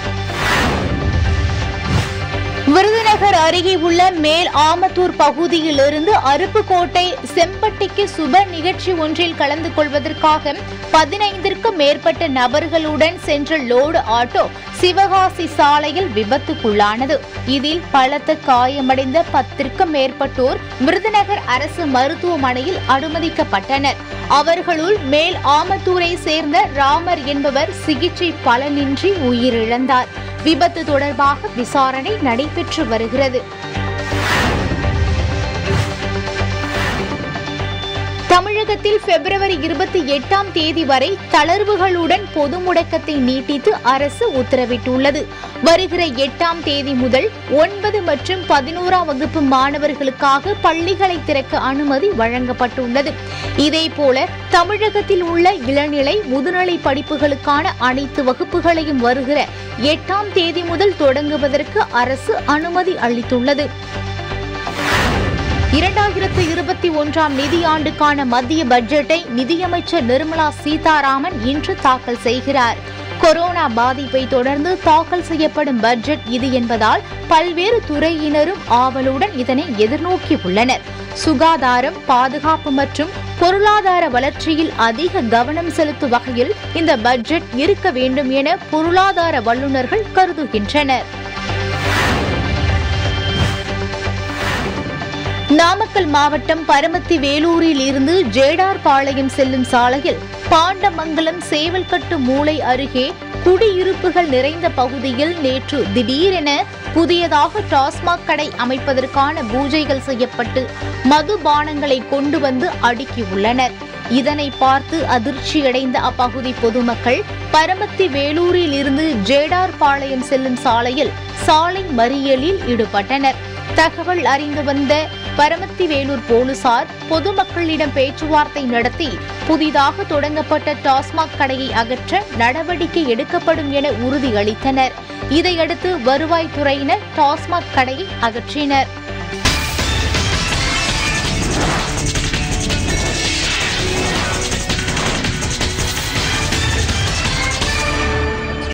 C: விருதுநகர் அருகே உள்ள மேல் ஆமத்தூர் பகுதியிலிருந்து அருப்புக்கோட்டை செம்பட்டிக்கு சுப நிகழ்ச்சி ஒன்றில் கலந்து கொள்வதற்காக பதினைந்திற்கும் மேற்பட்ட நபர்களுடன் சென்ற லோடு ஆட்டோ சிவகாசி சாலையில் விபத்துக்குள்ளானது இதில் பலத்த காயமடைந்த பத்திற்கும் மேற்பட்டோர் விருதுநகர் அரசு மருத்துவமனையில் அனுமதிக்கப்பட்டனர் அவர்களுள் மேல் ஆமத்தூரை சேர்ந்த ராமர் என்பவர் சிகிச்சை பலனின்றி உயிரிழந்தார் விபத்து தொடர்பாக விசாரணை நடைபெற்று வருகிறது தமிழகத்தில் பிப்ரவரி இருபத்தி எட்டாம் தேதி வரை தளர்வுகளுடன் பொது முடக்கத்தை நீட்டித்து அரசு உத்தரவிட்டுள்ளது வருகிற எட்டாம் தேதி முதல் ஒன்பது மற்றும் பதினோராம் வகுப்பு மாணவர்களுக்காக பள்ளிகளை திறக்க அனுமதி வழங்கப்பட்டுள்ளது இதேபோல தமிழகத்தில் உள்ள இளநிலை முதுநிலை படிப்புகளுக்கான அனைத்து வகுப்புகளையும் வருகிற எட்டாம் தேதி முதல் தொடங்குவதற்கு அரசு அனுமதி அளித்துள்ளது இரண்டாயிரத்து இருபத்தி ஒன்றாம் நிதியாண்டுக்கான மத்திய பட்ஜெட்டை நிதியமைச்சர் நிர்மலா சீதாராமன் இன்று தாக்கல் செய்கிறார் கொரோனா பாதிப்பை தொடர்ந்து தாக்கல் செய்யப்படும் பட்ஜெட் இது என்பதால் பல்வேறு துறையினரும் ஆவலுடன் இதனை எதிர்நோக்கி உள்ளனர் சுகாதாரம் பாதுகாப்பு மற்றும் பொருளாதார வளர்ச்சியில் அதிக கவனம் செலுத்தும் வகையில் இந்த பட்ஜெட் இருக்க வேண்டும் என பொருளாதார வல்லுநர்கள் கருதுகின்றனர் நாமக்கல் மாவட்டம் பரமத்தி வேலூரில் இருந்து ஜேடார் பாளையம் செல்லும் சாலையில் பாண்டமங்கலம் சேவல்கட்டு மூளை அருகே குடியிருப்புகள் நிறைந்த பகுதியில் நேற்று திடீரென புதியதாக டாஸ்மாக் கடை அமைப்பதற்கான பூஜைகள் செய்யப்பட்டு மதுபானங்களை கொண்டு வந்து அடுக்கியுள்ளனர் இதனை பார்த்து அதிர்ச்சியடைந்த அப்பகுதி பொதுமக்கள் பரமத்தி வேலூரில் இருந்து ஜேடார் பாளையம் செல்லும் சாலையில் சாலை மறியலில் ஈடுபட்டனர் தகவல் அறிந்து வந்த பரமத்தி வேலூர் போலீசார் பொதுமக்களிடம் பேச்சுவார்த்தை நடத்தி புதிதாக தொடங்கப்பட்ட டாஸ்மாக் கடையை அகற்ற நடவடிக்கை எடுக்கப்படும் என உறுதியளித்தனர் இதையடுத்து வருவாய்த்துறையினர் டாஸ்மாக் கடையை அகற்றினர்